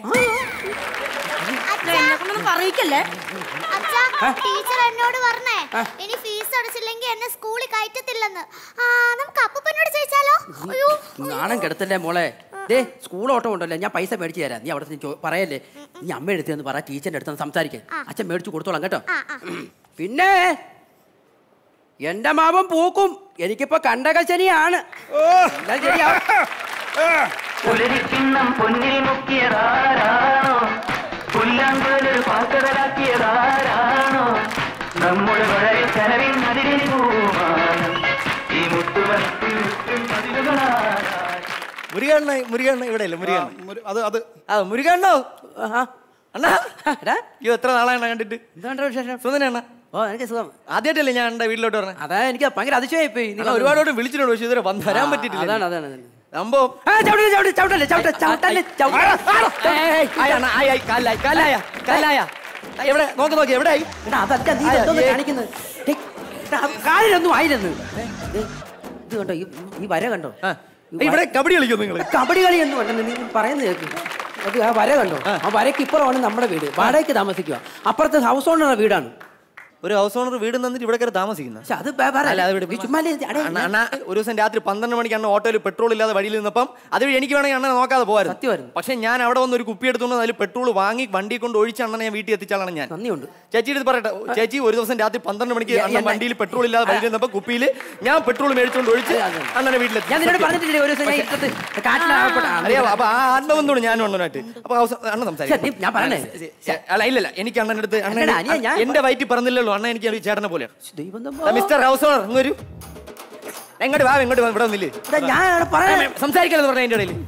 എന്നെ കൊണ്ടൊന്നും പറയിക്കല്ലേ അച്ഛാ ടീച്ചർ എന്നോട് പറഞ്ഞേ ഇനി ഫീസ് അടച്ചില്ലെങ്കിൽ എന്നെ സ്കൂളിൽ കയറ്റത്തില്ലെന്ന് ആ നമുക്ക് അപ്പൂപ്പനോട് ചോദിച്ചാലോ അയ്യോ നാണം കിടത്തല്ലേ മോളെ ദേ സ്കൂൾ ഓട്ടം ഉണ്ടല്ലോ ഞാൻ പൈസ മേടിച്ചു തരാം നീ അവിടെ നിന്ന് ചോ- പറയല്ലേ നീ അമ്മ എടുത്തെന്ന് പറ ടീച്ചറിന്റെ അടുത്ത് സംസാരിക്കാൻ അച്ഛൻ മേടിച്ചു കൊടുത്തോളാം കേട്ടോ പിന്നെ എന്റെ മാവൻ പൂക്കും എനിക്കിപ്പോ കണ്ടകശനിയാണ് എല്ലാം ശരിയാവും. പുലരിക്കിണ്ണം പൊന്നിൽ മുക്കിയതാരാണോ പുല്ലാങ്കുഴലൊരു പാക്കടലാക്കിയതാരാണോ നമ്മുടെ വളരെ കനവിൻ അതിരിൽ പൂമാനം ഈ മുത്തുവനത്തിൽ മുരുകണ്ണ മുരുകണ്ണ ഇവിടെ അല്ലേ മുരുകണ്ണ മുരു- അത് അത് ആ മുരുകണ്ണോ ആഹാ. അണ്ണാ എടാ, അയ്യോ എത്ര നാളാണ് കണ്ടിട്ട് എന്തുണ്ട് വിശേഷം സുന്ദര അണ്ണ ഓ എനിക്ക് സുഖം ആദ്യമായിട്ടല്ലേ ഞാൻ എന്റെ വീട്ടിലോട്ട് പറഞ്ഞത് അതാ എനിക്ക് ഭയങ്കര അതിശയമായി പോയി നീ അണ്ണാ ഒരുപാട് വട്ടം വിളിച്ചിട്ടുണ്ട് പക്ഷെ ഇതുവരെ വന്ന് വരാൻ ആ, പറ്റിയിട്ടില്ല അതാണ് അതാണ് അതാണ്. സംഭവം ആ, ചവിട്ടല്ലേ, ചവിട്ടല്ലേ, ചവിട്ടല്ലേ, ചവിട്ട- ചവിട്ടല്ലേ, ചവിട്ട- ഏയ്, ഏയ്, ആയി അണ്ണാ, ആയി, ആയി, കാലിലായി, കാലിലായ, കാലിലായ. ആ, എവിടെ നോക്ക് നോക്കി എവിടെ ആയി എടാ, അതല്ല നീ എന്തോന്ന് കാണിക്കുന്നത് ടേയ്, എടാ, അത് കാലിലൊന്നും ആയില്ലെന്ന് ദേ, ഇത് കണ്ടോ ഈ ഈ വര കണ്ടോ ആ, ഇവിടെ കബഡി കളിക്കും നിങ്ങൾ കബഡി കളി എന്ന് പറഞ്ഞത് നീ പറയുന്നത് കേൾക്ക് അത് ആ വര കണ്ടോ ആ വരയ്ക്ക് ഇപ്പുറമാണ് നമ്മുടെ വീട് വാടകയ്ക്ക് താമസിക്കുക അപ്പുറത്ത് ഹൗസ് ഓണറുടെ വീടാണ് ഒരു ഹൗസ് ഓണർ വീട് തന്നിട്ട് ഇവിടെ കയറി താമസിക്കുന്ന പക്ഷെ അത് വേ- വേറെ അല്ല, അത് വിട്. നീ ചുമ്മാ അല്ലേ ഇത്? അടേ, അണ്ണ അണ്ണ ഒരു ദിവസം രാത്രി പന്ത്രണ്ട് മണിക്ക് അണ്ണ ഓട്ടോയിൽ പെട്രോൾ ഇല്ലാതെ വഴിയിൽ നിന്നപ്പം അത് വഴി എനിക്ക് വേണമെങ്കിൽ അണ്ണനെ നോക്കാതെ പോകായിരുന്നു സത്യമായിരുന്നു. പക്ഷെ ഞാൻ അവിടെ വന്ന് ഒരു കുപ്പി എടുത്തുകൊണ്ട് അതിൽ പെട്രോൾ വാങ്ങി വണ്ടി കൊണ്ട് ഒഴിച്ച് അണ്ണനെ ഞാൻ വീട്ടിൽ എത്തിച്ചാളാണ് ഞാൻ നന്ദിയുണ്ട് ചേച്ചിയുടെ അടുത്ത് പറയട്ടെ ചേച്ചി ഒരു ദിവസം രാത്രി പന്ത്രണ്ട് മണിക്ക് ഞാൻ- അണ്ണൻ ഞാൻ- വണ്ടിയിൽ പെട്രോൾ ഇല്ലാതെ വഴിയിൽ നിന്നപ്പോ കുപ്പിയിൽ ഞാൻ പെട്രോൾ മേടിച്ചുകൊണ്ട് ഒഴിച്ച് അതെ, അതെ. അണ്ണനെ വീട്ടിലെത്തി ഞാൻ നിന്നോട് സത്യം. പറഞ്ഞിട്ടില്ലേ ഒരു ദിവസം ഞാൻ ഇട്ടത്ത് കാറ്റിലാകപ്പെട്ട അറിയാം അപ്പൊ ആ ആത്മബന്ധമാണ് ഞാനും അണ്ണനായിട്ട് അപ്പൊ അവസ- അണ്ണൻ ശ്ശെ, നീ- ഞാൻ പറയണേ. സംസാരിക്കും അല്ല ഇല്ലല്ല എനിക്ക് അണ്ണൻ്റെ അടുത്ത് അണ്ണൻ അല്ലടാ, അനിയാ, ഞാൻ- എന്റെ വയറ്റിൽ പറഞ്ഞില്ലല്ലോ അണ്ണൻ എനിക്ക് ഒരു ചേട്ടനെ പോലെയാണ് ദൈവം തമ്പോ. ദാ മിസ്റ്റർ ഹൗസ് ഓണർ ഇങ്ങ് വരൂ എങ്ങോട്ട് വാ ഇങ്ങോട്ട് വാ ഇവിടെ വന്നില്ലേ എടാ, ഞാൻ അവിടെ പറയണേ സംസാരിക്കലെന്ന് പറഞ്ഞ അതിന്റെ ഇടയിൽ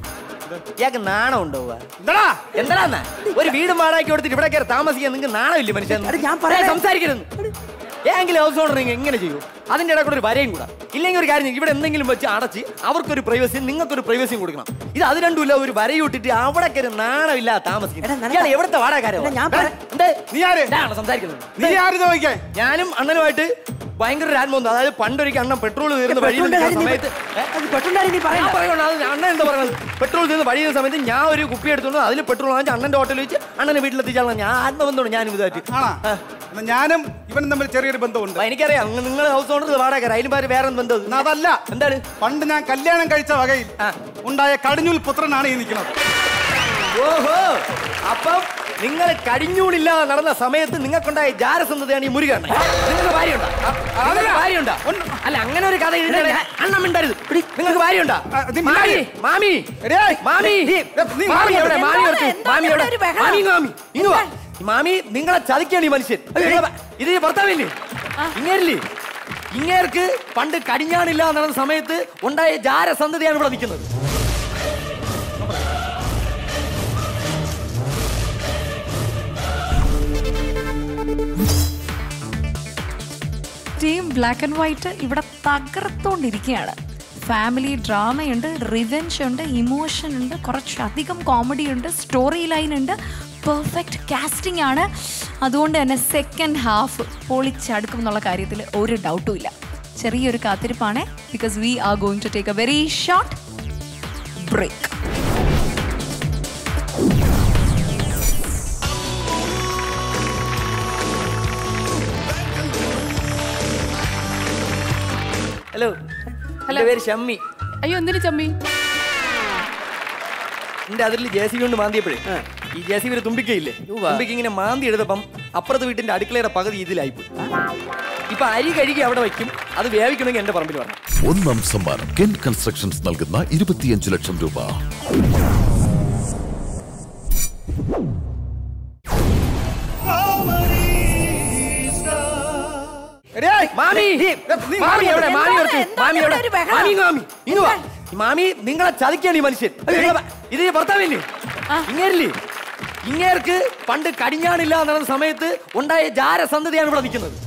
ഇയാൾക്ക് നാണം ഉണ്ടോ എന്താടാ എന്താ ഒരു വീട് വാടകയ്ക്ക് കൊടുത്തിട്ട് ഇവിടെ കയറി താമസിക്കാൻ നിങ്ങൾക്ക് നാണമില്ലേ മനുഷ്യൻ ഞാൻ പറയാം. സംസാരിക്കരുത് ഏതെങ്കിലും ഹൗസ് ഓണർ നിങ്ങൾ എങ്ങനെ ചെയ്യൂ അതിന്റെ ഇടയിൽ കൂടെ ഒരു വരയും കൂടാ ഇല്ലെങ്കിൽ ഒരു കാര്യം ചെയ്യ്, ഇവിടെ എന്തെങ്കിലും വെച്ച് അടച്ച് അവർക്കൊരു പ്രൈവസിയും നിങ്ങൾക്കൊരു പ്രൈവസിയും കൊടുക്കണം ഇത് അത് രണ്ടുമില്ല ഒരു വരയും ഇട്ടിട്ട് അവിടെ കയറി നാണമില്ല താമസിക്കുന്നത് ഇയാൾ എവിടുത്തെ വാടകക്കാരോ ഞാൻ പറയാം. നീ ആര് സംസാരിക്കുന്നത് നീ ആര് ചോദിക്കാൻ ഞാനും അണ്ണനുമായിട്ട് ഭയങ്കര ഒരു ആത്മബന്ധം അതായത് പണ്ടൊരിക്കൽ അണ്ണൻ പെട്രോൾ തീർന്ന വഴിയിൽ പെട്രോളിന്റെ നിൽക്കുന്ന കാര്യം സമയത്ത് പെട്രോളിന്റെ നീ ഞാൻ പറയണ്ട പറയുന്നത് അത് അണ്ണൻ എന്താ പറയുന്നത് പെട്രോൾ തീർന്ന് വഴി ചെയ്യുന്ന സമയത്ത് ഞാൻ ഒരു കുപ്പി എടുത്തോണ്ട് അതിൽ പെട്രോൾ വാങ്ങിച്ച് അണ്ണന്റെ ഹോട്ടലിൽ വെച്ച് അണ്ണനെ വീട്ടിലെത്തിച്ചാൽ ഞാൻ ആത്മബന്ധമാണ് ഞാൻ ഇതായിട്ട് ആണാ എന്നാ ഞാനും ഇവനും തമ്മിൽ ചെറിയൊരു ബന്ധമുണ്ട് എനിക്കറിയാം നിങ്ങൾ ഹൗസ് ഓണർ വാടക അതിന് പേര് വേറെ എന്ത് ബന്ധം എന്നാ അതല്ല എന്താണ് പണ്ട് ഞാൻ കല്യാണം കഴിച്ച വകയിൽ ആ. ഉണ്ടായ കടിഞ്ഞൂൽ പുത്രനാണ് ഈ നിൽക്കുന്നത് ഓഹോ അപ്പം നിങ്ങൾ കടിഞ്ഞൂണില്ലാതെ നടന്ന സമയത്ത് നിങ്ങൾക്കുണ്ടായ ജാരസന്ധതയാണ് ഈ മുരുകൻ നിങ്ങൾക്ക് ഭാര്യയുണ്ടോ നിങ്ങൾക്ക് ഭാര്യയുണ്ടോ അല്ല അങ്ങനെ ഒരു കഥ എഴുതി അണ്ണം മിണ്ടരുത് നിങ്ങൾക്ക് ഭാര്യയുണ്ടോ ആ, നീ മാമി മിണ്ടാതിരി. മാമി എടേയ്. മാമി നീ മാമി മാമി എവിടെ മാമി എന്താണ് ഓർത്തു എന്താണ് മാമി എവിടെ ഇവിടെ ഒരു ബഹളം? മാമി ഇങ്ങ് മാമി ഇങ്ങ് വാ മാമി നിങ്ങളെ ചതിക്കാണ് ഈ മനുഷ്യൻ നിങ്ങളെ ഭ- ഇത് ഈ ഭർത്താവില്ലേ ഇങ്ങേരില്ലേ ഇങ്ങേർക്ക് പണ്ട് കടിഞ്ഞാണില്ല നടന്ന സമയത്ത് ഉണ്ടായ ജാരസന്ധതയാണ് ഇവിടെ നിൽക്കുന്നത് ടീം ബ്ലാക്ക് ആൻഡ് വൈറ്റ് ഇവിടെ തകർത്തോണ്ടിരിക്കുകയാണ് ഫാമിലി ഡ്രാമയുണ്ട് റിവെഞ്ച് ഉണ്ട് ഇമോഷൻ ഉണ്ട് കുറച്ചധികം കോമഡി ഉണ്ട് സ്റ്റോറി ലൈൻ ഉണ്ട് പെർഫെക്റ്റ് കാസ്റ്റിംഗ് ആണ് അതുകൊണ്ട് തന്നെ സെക്കൻഡ് ഹാഫ് പൊളിച്ചടുക്കും എന്നുള്ള കാര്യത്തിൽ ഒരു ഡൗട്ടും ഇല്ല ചെറിയൊരു കാത്തിരിപ്പാണ് because we are going to take a very short break hello എന്റെ പേര് ഷമ്മി അയ്യോ എന്തിനു ചമ്മി എന്റെ അതിൽ ജെ സി കൊണ്ട് മാന്തിയപ്പോഴേ ഈ ജെ സി ഒരു തുമ്പിക്കയില്ലേ തുമ്പിക്ക് ഇങ്ങനെ മാന്തി എടുത്തപ്പം അപ്പുറത്തെ വീട്ടിന്റെ അടുക്കളയുടെ പകുതി ഇതിലായിപ്പോയി ഇപ്പൊ അരി കഴുകി അവിടെ വയ്ക്കും അത് വേവിക്കണമെങ്കിൽ എന്റെ പറമ്പിൽ വരണം ഒന്നാം സമ്മാനം കെൻ കൺസ്ട്രക്ഷൻസ് നൽകുന്ന ഇരുപത്തിയഞ്ച് ലക്ഷം രൂപ എടേയ്. മാമി നീ മാമി എവിടെ മാമി എന്താണ്? എടുത്തു എന്താണ് മാമി എവിടെ ഇവിടെ ഒരു ബഹളം? മാമി മാമി ഇങ്ങ് വാ ഈ മാമി നിങ്ങളെ ചതിക്കാണ് ഈ മനുഷ്യൻ നിങ്ങളെ ഭ- ഇത് ഈ ഭർത്താവില്ലേ ഇങ്ങേരില്ലേ ഇങ്ങേർക്ക് പണ്ട് കടിഞ്ഞാണില്ല നടന്ന സമയത്ത് ഉണ്ടായ ജാരസന്ധതയാണ് ഇവിടെ നിൽക്കുന്നത്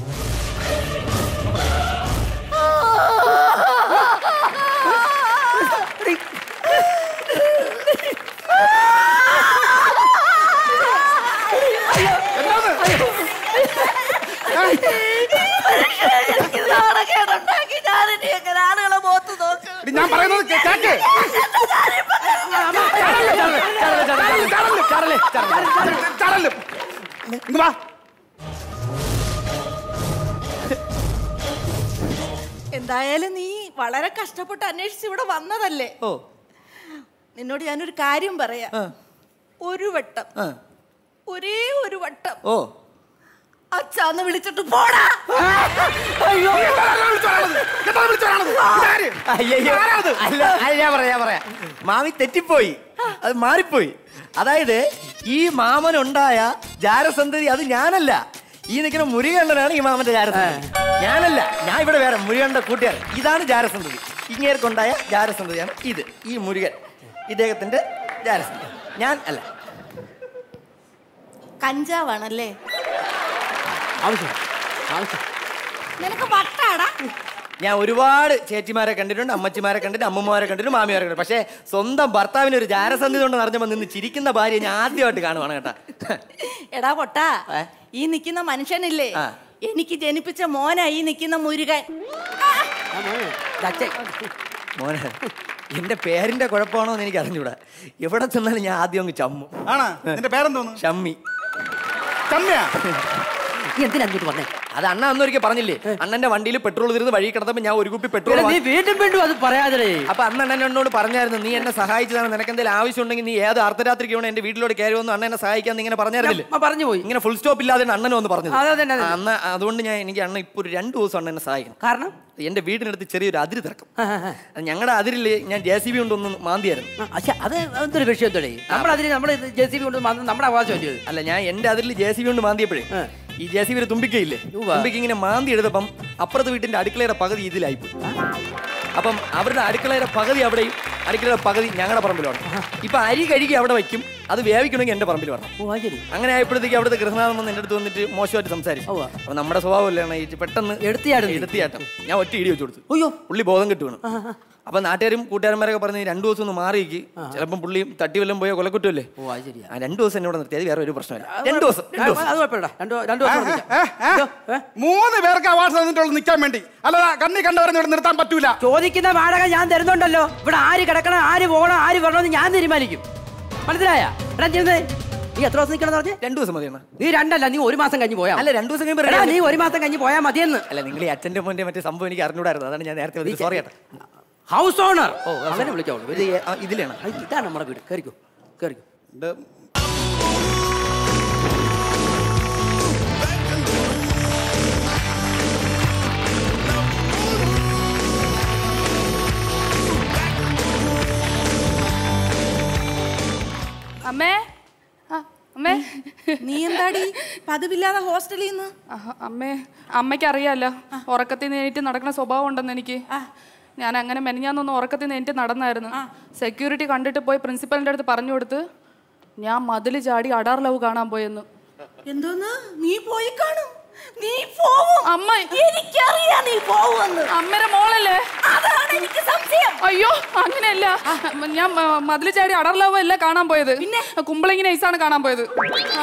എടി, ഞാൻ പറയുന്നത് കേ- കേക്ക് ചടലും ഇങ്ങ് വാ എന്തായാലും നീ വളരെ കഷ്ടപ്പെട്ട് അന്വേഷിച്ച് ഇവിടെ വന്നതല്ലേ ഓ നിന്നോട് ഞാനൊരു കാര്യം പറയാം ആ. ഒരു വട്ടം ആ. ഒരേ ഒരു വട്ടം ഓ അച്ഛാന്ന് വിളിച്ചിട്ട് പോടാ അയ്യോ എന്താണ് വിളിച്ചു പറയണത്? എന്താണ് വിളിച്ചു പറയണത്? ഇതാര്? അയ്യയ്യോ. ആരാത്? അല്ല അത് ഞാൻ പറയാം ഞാൻ പറയാം മാമി തെറ്റിപ്പോയി അത് മാറിപ്പോയി അതായത് ഈ മാമനുണ്ടായ ജാരസന്ധതി അത് ഞാനല്ല ഈ നിൽക്കുന്ന മുരുകണ്ണനാണ് ഈ മാമന്റെ ജാരസന്ധതി ഞാനല്ല ഞാൻ ഇവിടെ വേറെ മുരുകണ്ണന്റെ കൂട്ടുകാരൻ ഇതാണ് ജാരസന്ധതി ഇങ്ങേർക്കുണ്ടായ ജാരസന്ധതിയാണ് ഇത് ഈ മുരുകൻ ഇദ്ദേഹത്തിന്റെ ജാരസന്ധതി ഞാൻ അല്ല കഞ്ചാവാണല്ലേ ആവശ്യം ആവശ്യം നിനക്ക് വട്ടാടാ ഞാൻ ഒരുപാട് ചേച്ചിമാരെ കണ്ടിട്ടുണ്ട് അമ്മച്ചിമാരെ കണ്ടിട്ട് അമ്മമാരെ കണ്ടിട്ട് മാമിമാരെ കണ്ടിട്ടുണ്ട് പക്ഷേ സ്വന്തം ഭർത്താവിന് ഒരു ജാരസന്ധി കൊണ്ട് നിറഞ്ഞപ്പോൾ നിന്ന് ചിരിക്കുന്ന ഭാര്യ ഞാൻ ആദ്യമായിട്ട് കാണുവാണ് കേട്ടാ എടാ പൊട്ടാ ഏ? ഈ നിൽക്കുന്ന മനുഷ്യനില്ലേ ആ. എനിക്ക് ജനിപ്പിച്ച മോനാ ഈ നിൽക്കുന്ന മുരുകൻ ആ മോനെ, ഇത് അച്ഛൻ. മോനെ എന്റെ പേരിന്റെ കുഴപ്പമാണോ എന്ന് എനിക്ക് അറിഞ്ഞൂടാ എവിടെ ചെന്നാലും ഞാൻ ആദ്യം അങ്ങ് ചമ്മു ആണാ നിന്റെ പേരെന്തോന്നു ഷമ്മി ചമ്മയാ നീ എന്തിനാ അങ്ങോട്ട് പറഞ്ഞേ അത് അണ്ണ അന്നൊരിക്കൽ പറഞ്ഞില്ലേ അണ്ണന്റെ വണ്ടിയിൽ പെട്രോൾ തീർന്ന് വഴി കിടന്നപ്പോ ഞാൻ ഒരു കുപ്പി പെട്രോൾ എടാ, നീ വീണ്ടും വീണ്ടും അത് പറയാതെ അപ്പൊ അന്ന് അണ്ണൻ എന്നോട് പറഞ്ഞായിരുന്നു നീ എന്നെ സഹായിച്ചതാണ് നിനക്ക് എന്തെങ്കിലും ആവശ്യം ഉണ്ടെങ്കിൽ നീ ഏത് അർദ്ധരാത്രിക്ക് വേണം എന്റെ വീട്ടിലോട്ട് കയറി വന്നു അണ്ണ എന്നെ സഹായിക്കാൻ നീ ഇങ്ങനെ പറഞ്ഞായിരുന്നില്ലേ പറഞ്ഞു പോയി ഇങ്ങനെ ഫുൾ സ്റ്റോപ്പ് ഇല്ലാതെ അണ്ണനും ഒന്ന് പറഞ്ഞത് അതെ, അതെ, അതെ. ആ, അന്ന് അതുകൊണ്ട് ഞാൻ എനിക്ക് അണ്ണ ഇപ്പൊ ഒരു രണ്ടു ദിവസം അണ്ണ എന്നെ സഹായിക്കണം കാരണം എന്റെ വീടിനടുത്ത് ചെറിയൊരു അതിര് തിറക്കും ആ, ആ, ആ. ഞങ്ങളുടെ അതിരില് ഞാൻ ജെ സി ബി കൊണ്ടൊന്ന് മാന്തിയായിരുന്നു ആ, പക്ഷെ അത് എന്തൊരു വിഷയം തൊടേ നമ്മളതിന് നമ്മൾ ജെ സി ബി കൊണ്ട് വന്നത് നമ്മുടെ അവകാശമല്ലേ അത്? അല്ല ഞാൻ എന്റെ അതിരിൽ ജെ സി ബി കൊണ്ട് മാന്തിയപ്പോഴേ ആ. ഈ ജെ സി ബി തുമ്പിക്കയില്ലേ ഉവ്വ. തുമ്പിക്ക് ഇങ്ങനെ മാന്തി എടുത്തപ്പം അപ്പുറത്തെ വീട്ടിന്റെ അടുക്കളയുടെ പകുതി ഇതിലായിപ്പോയി അപ്പം അവരുടെ അടുക്കളയുടെ പകുതി അവിടെയും അടുക്കളയുടെ പകുതി ഞങ്ങളുടെ പറമ്പിലാണ് ഇപ്പൊ അരി കഴുകി അവിടെ വയ്ക്കും അത് വേവിക്കണമെങ്കിൽ എന്റെ പറമ്പിൽ വരണം ഓ അത് ശരി അങ്ങനെ ആയപ്പോഴത്തേക്ക് അവിടുത്തെ ഗൃഹനാഥൻ വന്ന് എന്റെ അടുത്ത് വന്നിട്ട് മോശമായിട്ട് സംസാരിച്ചു അപ്പൊ നമ്മുടെ സ്വഭാവമല്ലേ ഈ പെട്ടെന്ന് എടുത്തിയാടും എടുത്തിയാട്ടം ഞാൻ ഒറ്റ ഇടി വെച്ചു കൊടുത്തു അയ്യോ പുള്ളി ബോധം കിട്ടുവാണ് അപ്പൊ നാട്ടുകാരും കൂട്ടുകാരന്മാരൊക്കെ പറഞ്ഞ് രണ്ടു ദിവസം ഒന്ന് മാറിയിക്ക് ചിലപ്പം പുള്ളി തട്ടി വല്ലതും പോയോ കൊലക്കുറ്റല്ലേ ഓ അത് ശരിയാ ആ രണ്ടു ദിവസം എന്നോട് നിർത്തി അത് വേറെ ഒരു പ്രശ്നമില്ല രണ്ടു ദിവസം രണ്ടു ദിവസം അത് കുഴപ്പമില്ല രണ്ടു രണ്ടു ദിവസം കൂടെ നിൽക്കാം. മൂന്ന് പേർക്ക് അവാർഡ് തന്നിട്ടുള്ളൂ നിൽക്കാൻ വേണ്ടി അല്ലാതെ കണ്ണി കണ്ടവരെ ഇവിടെ നിർത്താൻ പറ്റൂല ചോദിക്കുന്ന വാടക ഞാൻ തരുന്നുണ്ടല്ലോ ഇവിടെ ആര് കിടക്കണം ആര് പോകണം ആര് വരണമെന്ന് ഞാൻ തീരുമാനിക്കും മനസ്സിലായ എടാ ചെയ്യുന്നേ നീ എത്ര ദിവസം നിൽക്കണം പറഞ്ഞേ രണ്ടു ദിവസം മതി എന്നാ നീ രണ്ടല്ല നീ ഒരു മാസം കഴിഞ്ഞ് പോയാ അല്ല രണ്ടു ദിവസം കഴിയുമ്പോൾ എടാ, ready നീ ആവും. ഒരു മാസം കഴിഞ്ഞ് പോയാൽ മതിയെന്ന് അല്ല നിങ്ങൾ ഈ അച്ഛന്റെ മോന്റെ മറ്റേ സംഭവം എനിക്ക് അറിഞ്ഞൂടായിരുന്നു അതാണ് ഞാൻ നേരത്തെ സോറി ഏട്ടാ ഹൗസ് ഓണർ ഓ അങ്ങനെ വിളിക്കാവുള്ളൂ ഇത് ആ, ഇതിലാണ് ആ, ഇതാണ് നമ്മുടെ വീട് കയറിക്കോ കയറിക്കോ അമ്മേ ആ, അമ്മേ നീ എന്താടി പതിവില്ലാതെ ഹോസ്റ്റലിൽ നിന്ന് ആഹ്, അമ്മേ അമ്മയ്ക്ക് അറിയാലോ ഉറക്കത്തിൽ നിന്ന് എണീറ്റ് നടക്കുന്ന സ്വഭാവം ഉണ്ടെന്ന് എനിക്ക് ഞാൻ അങ്ങനെ മെനഞ്ഞാന്നൊന്ന് ഉറക്കത്തിൽ നിന്ന് എണീറ്റ് നടന്നായിരുന്നു സെക്യൂരിറ്റി കണ്ടിട്ട് പോയി പ്രിൻസിപ്പലിന്റെ അടുത്ത് പറഞ്ഞു കൊടുത്ത് ഞാൻ മതിൽ ചാടി അടാർ ലവ് കാണാൻ പോയെന്ന് എന്തോന്ന് നീ പോയി കാണും നീ പോവും അമ്മ എനിക്കറിയാം നീ പോവുമെന്ന് അമ്മയുടെ മോളല്ലേ അതാണ് എനിക്ക് സംശയം അയ്യോ അങ്ങനെയല്ല ഞാൻ മ- മതിൽ ചാടി അടർ ലവ് അല്ല കാണാൻ പോയത് പിന്നെ കുമ്പളങ്ങിനെ ഐസാണ് കാണാൻ പോയത് ആ.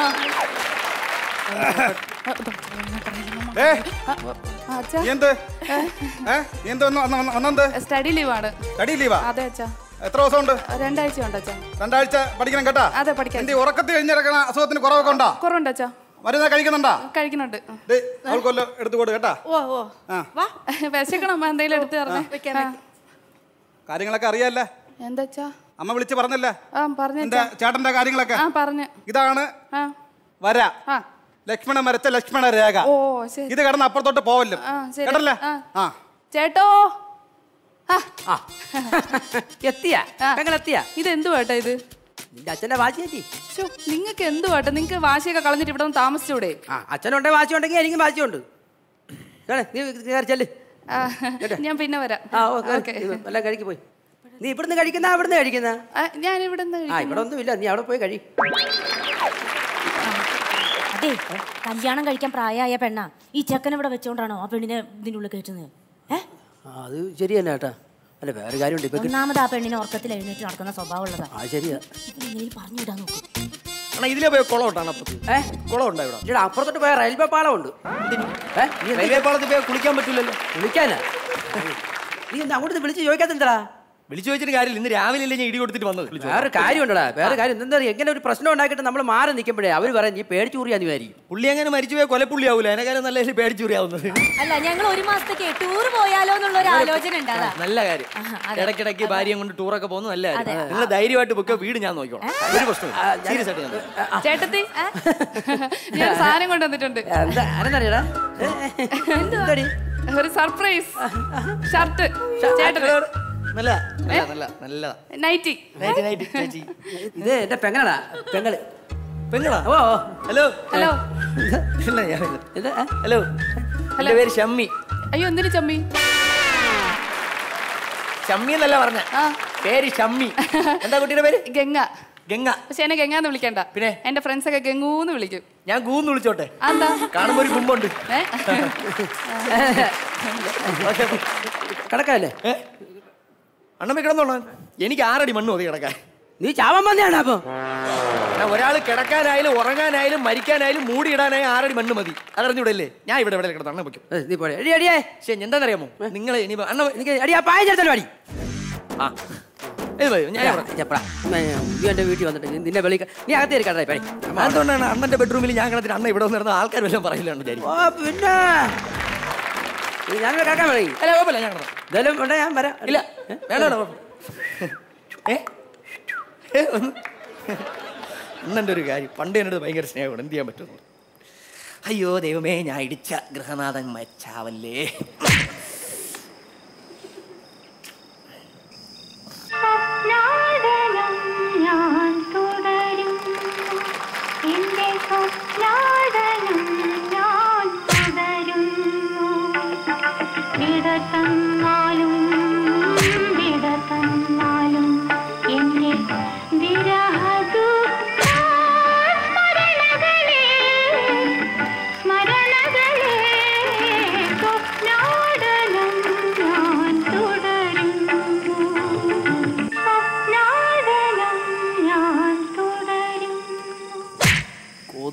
ഏ ആ, അച്ഛാ നീ എന്ത് ഏ നീ എന്ത് വന്ന് വന്ന് വന്ന് വന്നെന്ത് സ്റ്റഡി ലീവാണ് സ്റ്റഡി ലീവാ അതെ അച്ഛാ എത്ര ദിവസം ഉണ്ട് രണ്ടാഴ്ച ഉണ്ട് അച്ഛാ രണ്ടാഴ്ച പഠിക്കണം കേട്ടാ അതെ പഠിക്കാം എന്റെ ഉറക്കത്തിൽ കഴിഞ്ഞിറക്കണ അസുഖത്തിന് കുറവൊക്കെ ഉണ്ടാ കുറവുണ്ട് അച്ഛാ മരുന്ന് കഴിക്കുന്നുണ്ടാ കഴിക്കുന്നുണ്ട് ഡേ അവൾക്കൊല്ലോ എടുത്തു കൊടു കേട്ടാ ഓ ഓ ആ വിശക്കണം എന്തെങ്കിലും എടുത്ത് തരണേ ആ. കാര്യങ്ങളൊക്കെ അറിയാല്ലേ എന്താ അച്ഛാ അമ്മ വിളിച്ച് പറഞ്ഞല്ലേ ആ പറഞ്ഞു എന്റെ ചേട്ടന്റെ കാര്യങ്ങളൊക്കെ ആ പറഞ്ഞു ഇതാണ് ആ വര ആ ലക്ഷ്മണ മരച്ച ലക്ഷ്മണ രേഖ ഓ ശരി ഇത് കിടന്ന് അപ്പുറത്തോട്ട് പോവല്ലോ ആ ശരി കേട്ടല്ലേ ആ. ആ ചേട്ടോ ആ എത്തിയ ഞങ്ങൾ എത്തിയ ഇത് എന്തു വേട്ടാ ഇത് നിന്റെ അച്ഛന്റെ വാശി ചേച്ചി നിങ്ങൾക്ക് എന്തു വേട്ടാ നിങ്ങൾക്ക് വാശിയൊക്കെ കളഞ്ഞിട്ട് ഇവിടെ ഒന്ന് താമസിച്ചൂടെ ആ അച്ഛനുണ്ടെ വാശി ഉണ്ടെങ്കിൽ എനിക്കും വാശിയുണ്ട് കേളെ, നീ കയറി ചെല്ല് ആ, ഞാൻ പിന്നെ വരാം ആ ഓ കേറ്. ഓക്കെ ഇത് എല്ലാം കഴിക്ക് പോയി നീ ഇവിടുന്ന് കഴിക്കുന്ന അവിടുന്ന് കഴിക്കുന്ന ഞാൻ ഇവിടെ ആ ഇവിടെ ഒന്നും ഇല്ല നീ അവിടെ പോയി കഴി അതെ കല്യാണം കഴിക്കാൻ പ്രായമായ പെണ്ണാ ഈ ചെക്കൻ ഇവിടെ വെച്ചോണ്ടാണോ ആ പെണ്ണിനെ ഇതിൻ്റെ ഉള്ളിൽ കയറ്റുന്നത് ഏ ആ, അത് ശരി തന്നെ കേട്ടാ അല്ല വേറെ കാര്യമുണ്ട് ഇപ്പൊ കിട്ടി- ഒന്നാമത് ആ പെണ്ണിനെ ഉറക്കത്തിൽ എഴുന്നേറ്റ് നടക്കുന്ന സ്വഭാവം ഉള്ളതാ ആ ശരിയാ ഇങ്ങനെ പറഞ്ഞു വിടാൻ നോക്കും അണ്ണാ ഇതിലെ പോയ കുളം ഉണ്ടാണ് അപ്പുറത്ത് ഏ കുളം ഉണ്ടാ ഇവിടെ ഇവിടെ അപ്പുറത്തോട്ട് പോയ റെയിൽവേ പാളം ഉണ്ട് ഏ നീ എന്ത് റെയിൽവേ പാളത്തിൽ പോയാൽ കുളിക്കാൻ പറ്റില്ലല്ലോ വിളിക്കാനാ നീ എന്താ അങ്ങോട്ട് വിളിച്ച് ചോദിക്കാത്തെന്താ വിളിച്ചു ചോദിച്ചിട്ട് കാര്യമില്ല ഇന്ന് രാവിലെ അല്ലേ ഞാൻ ഇടി കൊടുത്തിട്ട് വന്നത് വേറെ കാര്യമുണ്ടടാ വേറെ കാര്യം എന്താ അറിയോ, എങ്ങനെ ഒരു പ്രശ്നം ഉണ്ടാക്കിയിട്ട് നമ്മൾ മാറി നിൽക്കുമ്പോഴേ അവർ പറയാം നീ പേടിച്ചു കൂറിയാന്ന് വിചാരിക്കും പുള്ളി അങ്ങനെ മരിച്ചു പോയ കൊലപ്പുള്ളി ആവൂല എന്നെക്കാലം നല്ല പേടിച്ചുറിയാവുന്നത് അല്ല ഞങ്ങൾ ഒരു മാസത്തേക്ക് ടൂർ പോയാലോ എന്നുള്ള ഒരു ആലോചന ഉണ്ട് അതാ നല്ല കാര്യം ഇടയ്ക്കിടയ്ക്ക് ഭാര്യയും കൊണ്ട് ടൂറൊക്കെ പോകുന്നത് നല്ല കാര്യം നിങ്ങൾ ധൈര്യമായിട്ട് പൊക്കോ വീട് ഞാൻ നോക്കിക്കോളാം ഒരു പ്രശ്നമില്ല സീരിയസ് ആയിട്ട് ഞാൻ നോക്കാം. ചേട്ടത്തി ഞാൻ സാധനം കൊണ്ടുവന്നിട്ടുണ്ട് എന്താ ആരെന്നറിയടാ എന്താടി ഒരു സർപ്രൈസ് ഷർട്ട് ചേട്ടന് നല്ല നല്ല നല്ല നല്ലതാ നൈറ്റി നൈറ്റ് നൈറ്റ് ചേച്ചി ഇത് എന്റെ പെങ്ങളാ പെങ്ങള് പെങ്ങളാ ഓ ഹലോ ഹലോ ഇല്ല, ഞാനില്ല. ഇത് ഏ? ഹലോ എന്റെ പേര് ഷമ്മി അയ്യോ എന്തിനു ചമ്മി ഷമ്മി എന്നല്ല പറഞ്ഞ ആ പേര് ഷമ്മി എന്താ കുട്ടിയുടെ പേര് ഗംഗ ഗംഗ പക്ഷെ എന്നെ ഗംഗാന്ന് വിളിക്കണ്ട പിന്നെ? എന്റെ ഫ്രണ്ട്സ് ഒക്കെ ഗംഗൂന്ന് വിളിക്കും ഞാൻ ഗൂന്ന് വിളിച്ചോട്ടെ എന്താ കാണുമ്പോ ഒരു കുമ്പുണ്ട് ഏ കിടക്കല്ലേ അണ്ണമ്മ കിടന്നോളാം എനിക്ക് ആറടി മണ്ണ് മതി കിടക്കാൻ നീ ചാവാൻ വന്നെയാണ് അപ്പൊ എന്നാ ഒരാൾ കിടക്കാനായാലും ഉറങ്ങാനായാലും മരിക്കാനായാലും മൂടിയിടാനായാലും ആറടി മണ്ണ് മതി അതറിഞ്ഞൂടല്ലേ ഞാൻ ഇവിടെ ഇവിടെ കിടന്നു അണ്ണ വയ്ക്കും ഏ, നീ പോടെ എടി അടിയേ ശരി എന്താണെന്നറിയാമോ നിങ്ങൾ ഇനി അണ്ണ എനിക്ക് അടിയാ പായ ചേർത്തല്ലോ അടി ആ ഇത് മതി, ഞാൻ ഇവിടെ. ചെപ്പടാ നീ എന്റെ വീട്ടിൽ വന്നിട്ട് നീ- നിന്നെ വിളിക്ക നീ അകത്ത് കയറി പടി അതുകൊണ്ടാണ് അണ്ണന്റെ ബെഡ്റൂമിൽ ഞാൻ കിടന്നിട്ട് അണ്ണ ഇവിടെ വന്നിരുന്ന ആൾക്കാർ വല്ലതും പറയില്ലാണ്ട് വിചാരിക്കും ഓ പിന്നെ നീ ഞാൻ കേൾക്കാൻ പറയും അല്ല കുഴപ്പമില്ല ഞാൻ കിടന്നു എന്തായാലും വേണ്ട ഞാൻ വരാം ഇല്ല വേണ്ട വേണ്ട കുഴപ്പം. ഏ ഏ, ഒന്ന്. അണ്ണൻ്റെ ഒരു കാര്യം പണ്ട് എന്നോട് ഭയങ്കര സ്നേഹമാണ് എന്ത് ചെയ്യാൻ പറ്റുന്നു അയ്യോ ദൈവമേ ഞാൻ ഇടിച്ച ഗൃഹനാഥൻ മച്ചാവല്ലേ ഞാൻ തുടരും എന്റെ സ്വപ്നാടനം ഞാൻ തുടരുന്നു വിട തന്നാലും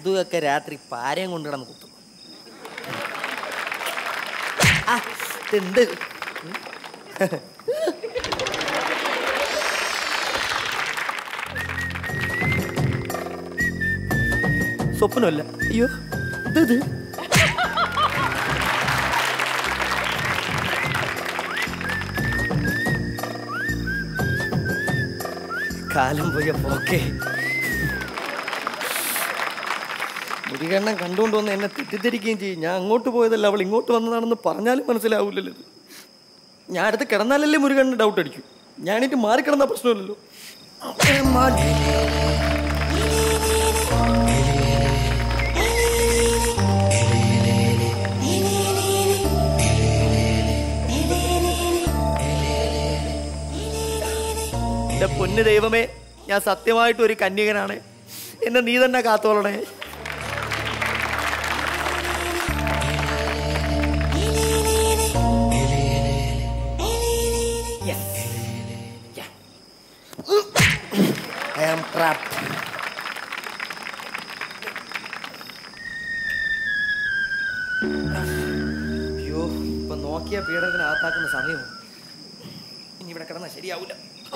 കൊതുകൊക്കെ രാത്രി പാരയും കൊണ്ട് കിടന്ന് കുത്തും ആ, ഇതെന്ത് സ്വപ്നമല്ല അയ്യോ ഇത് കാലം പോയ പോക്കേ മുരുകണ്ണൻ കണ്ടുകൊണ്ട് വന്ന് എന്നെ തെറ്റിദ്ധരിക്കുകയും ചെയ്യും ഞാൻ അങ്ങോട്ട് പോയതല്ല അവൾ ഇങ്ങോട്ട് വന്നതാണെന്ന് പറഞ്ഞാലും മനസ്സിലാവില്ലല്ലോ ഇത് ഞാൻ അടുത്ത് കിടന്നാലല്ലേ മുരുകണ്ണൻ ഡൗട്ട് അടിക്കും ഞാനിട്ട് മാറിക്കിടന്ന പ്രശ്നമില്ലല്ലോ ഏ, മാ- എന്റെ പൊന്നു ദൈവമേ ഞാൻ സത്യമായിട്ട് ഒരു കന്യകനാണ് എന്നെ നീ തന്നെ കാത്തോളണേ I am trapped. അയ്യോ ഇപ്പൊ നോക്കിയ പീഡനത്തിനകത്താക്കുന്ന സമയം ഇനി ഇവിടെ കിടന്നാ ശരിയാവൂല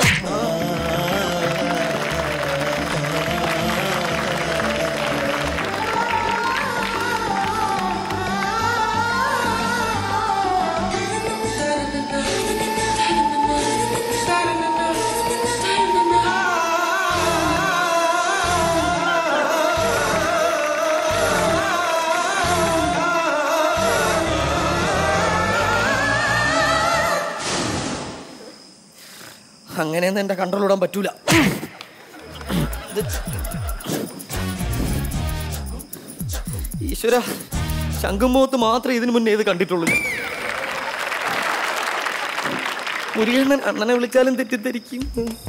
അങ്ങനെയൊന്നും എന്റെ കൺട്രോൾ ഇടാൻ പറ്റൂല ഇത് ഈശ്വര ശംഖുമുഖത്ത് മാത്രമേ ഇതിനു മുന്നേ ഇത് കണ്ടിട്ടുള്ളൂ ഞാൻ. മുരുകണ്ണൻ അണ്ണനെ വിളിച്ചാലും തെറ്റിദ്ധരിക്കും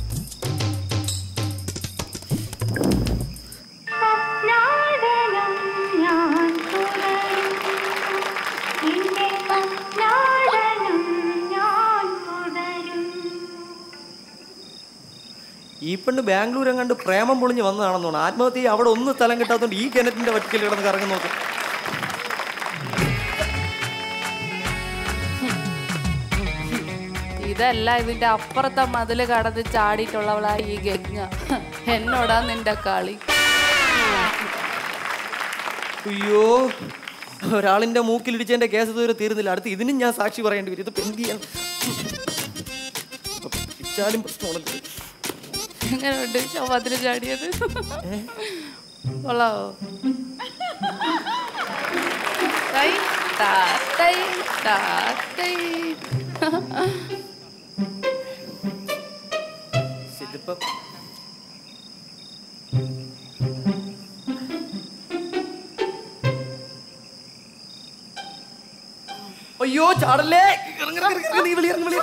ഈ പെണ്ണ് ബാംഗ്ലൂർ അങ്ങാണ്ട് പ്രേമം പൊളിഞ്ഞ് വന്നതാണെന്ന് തോന്നുന്നു ആത്മഹത്യ ചെയ്യ അവിടെ ഒന്നും സ്ഥലം കിട്ടാത്തതുകൊണ്ട് ഈ കിണറ്റിന്റെ വറ്റിക്കൽ കിടന്ന് കറങ്ങി നോക്കും ഇതല്ല ഇതിന്റെ അപ്പുറത്തെ മതില് കടന്ന് ചാടിയിട്ടുള്ളവളാ ഈ ഗംഗ എന്നോടാ നിന്റെ കളി അയ്യോ ഒരാളിന്റെ മൂക്കിലിടിച്ചതിന്റെ കേസ് ഇതുവരെ തീർന്നില്ല അടുത്ത് ഇതിനും ഞാൻ സാക്ഷി പറയേണ്ടി വരും ഇത് എന്ത് ചെയ്യാൻ ഇച്ചാലും പ്രശ്നമാണല്ലോ എങ്ങനെയുണ്ട് മതില് ചാടിയത് കൊള്ളാവോ തൈ, താ, തൈ, താ, തൈ. ഇതിപ്പം അയ്യോ ചാടല്ലേ ഇറങ്ങ്, ഇറങ്ങ്, ഇറങ്ങ്, നീ വിളി, ഇറങ്ങ്, വിളി.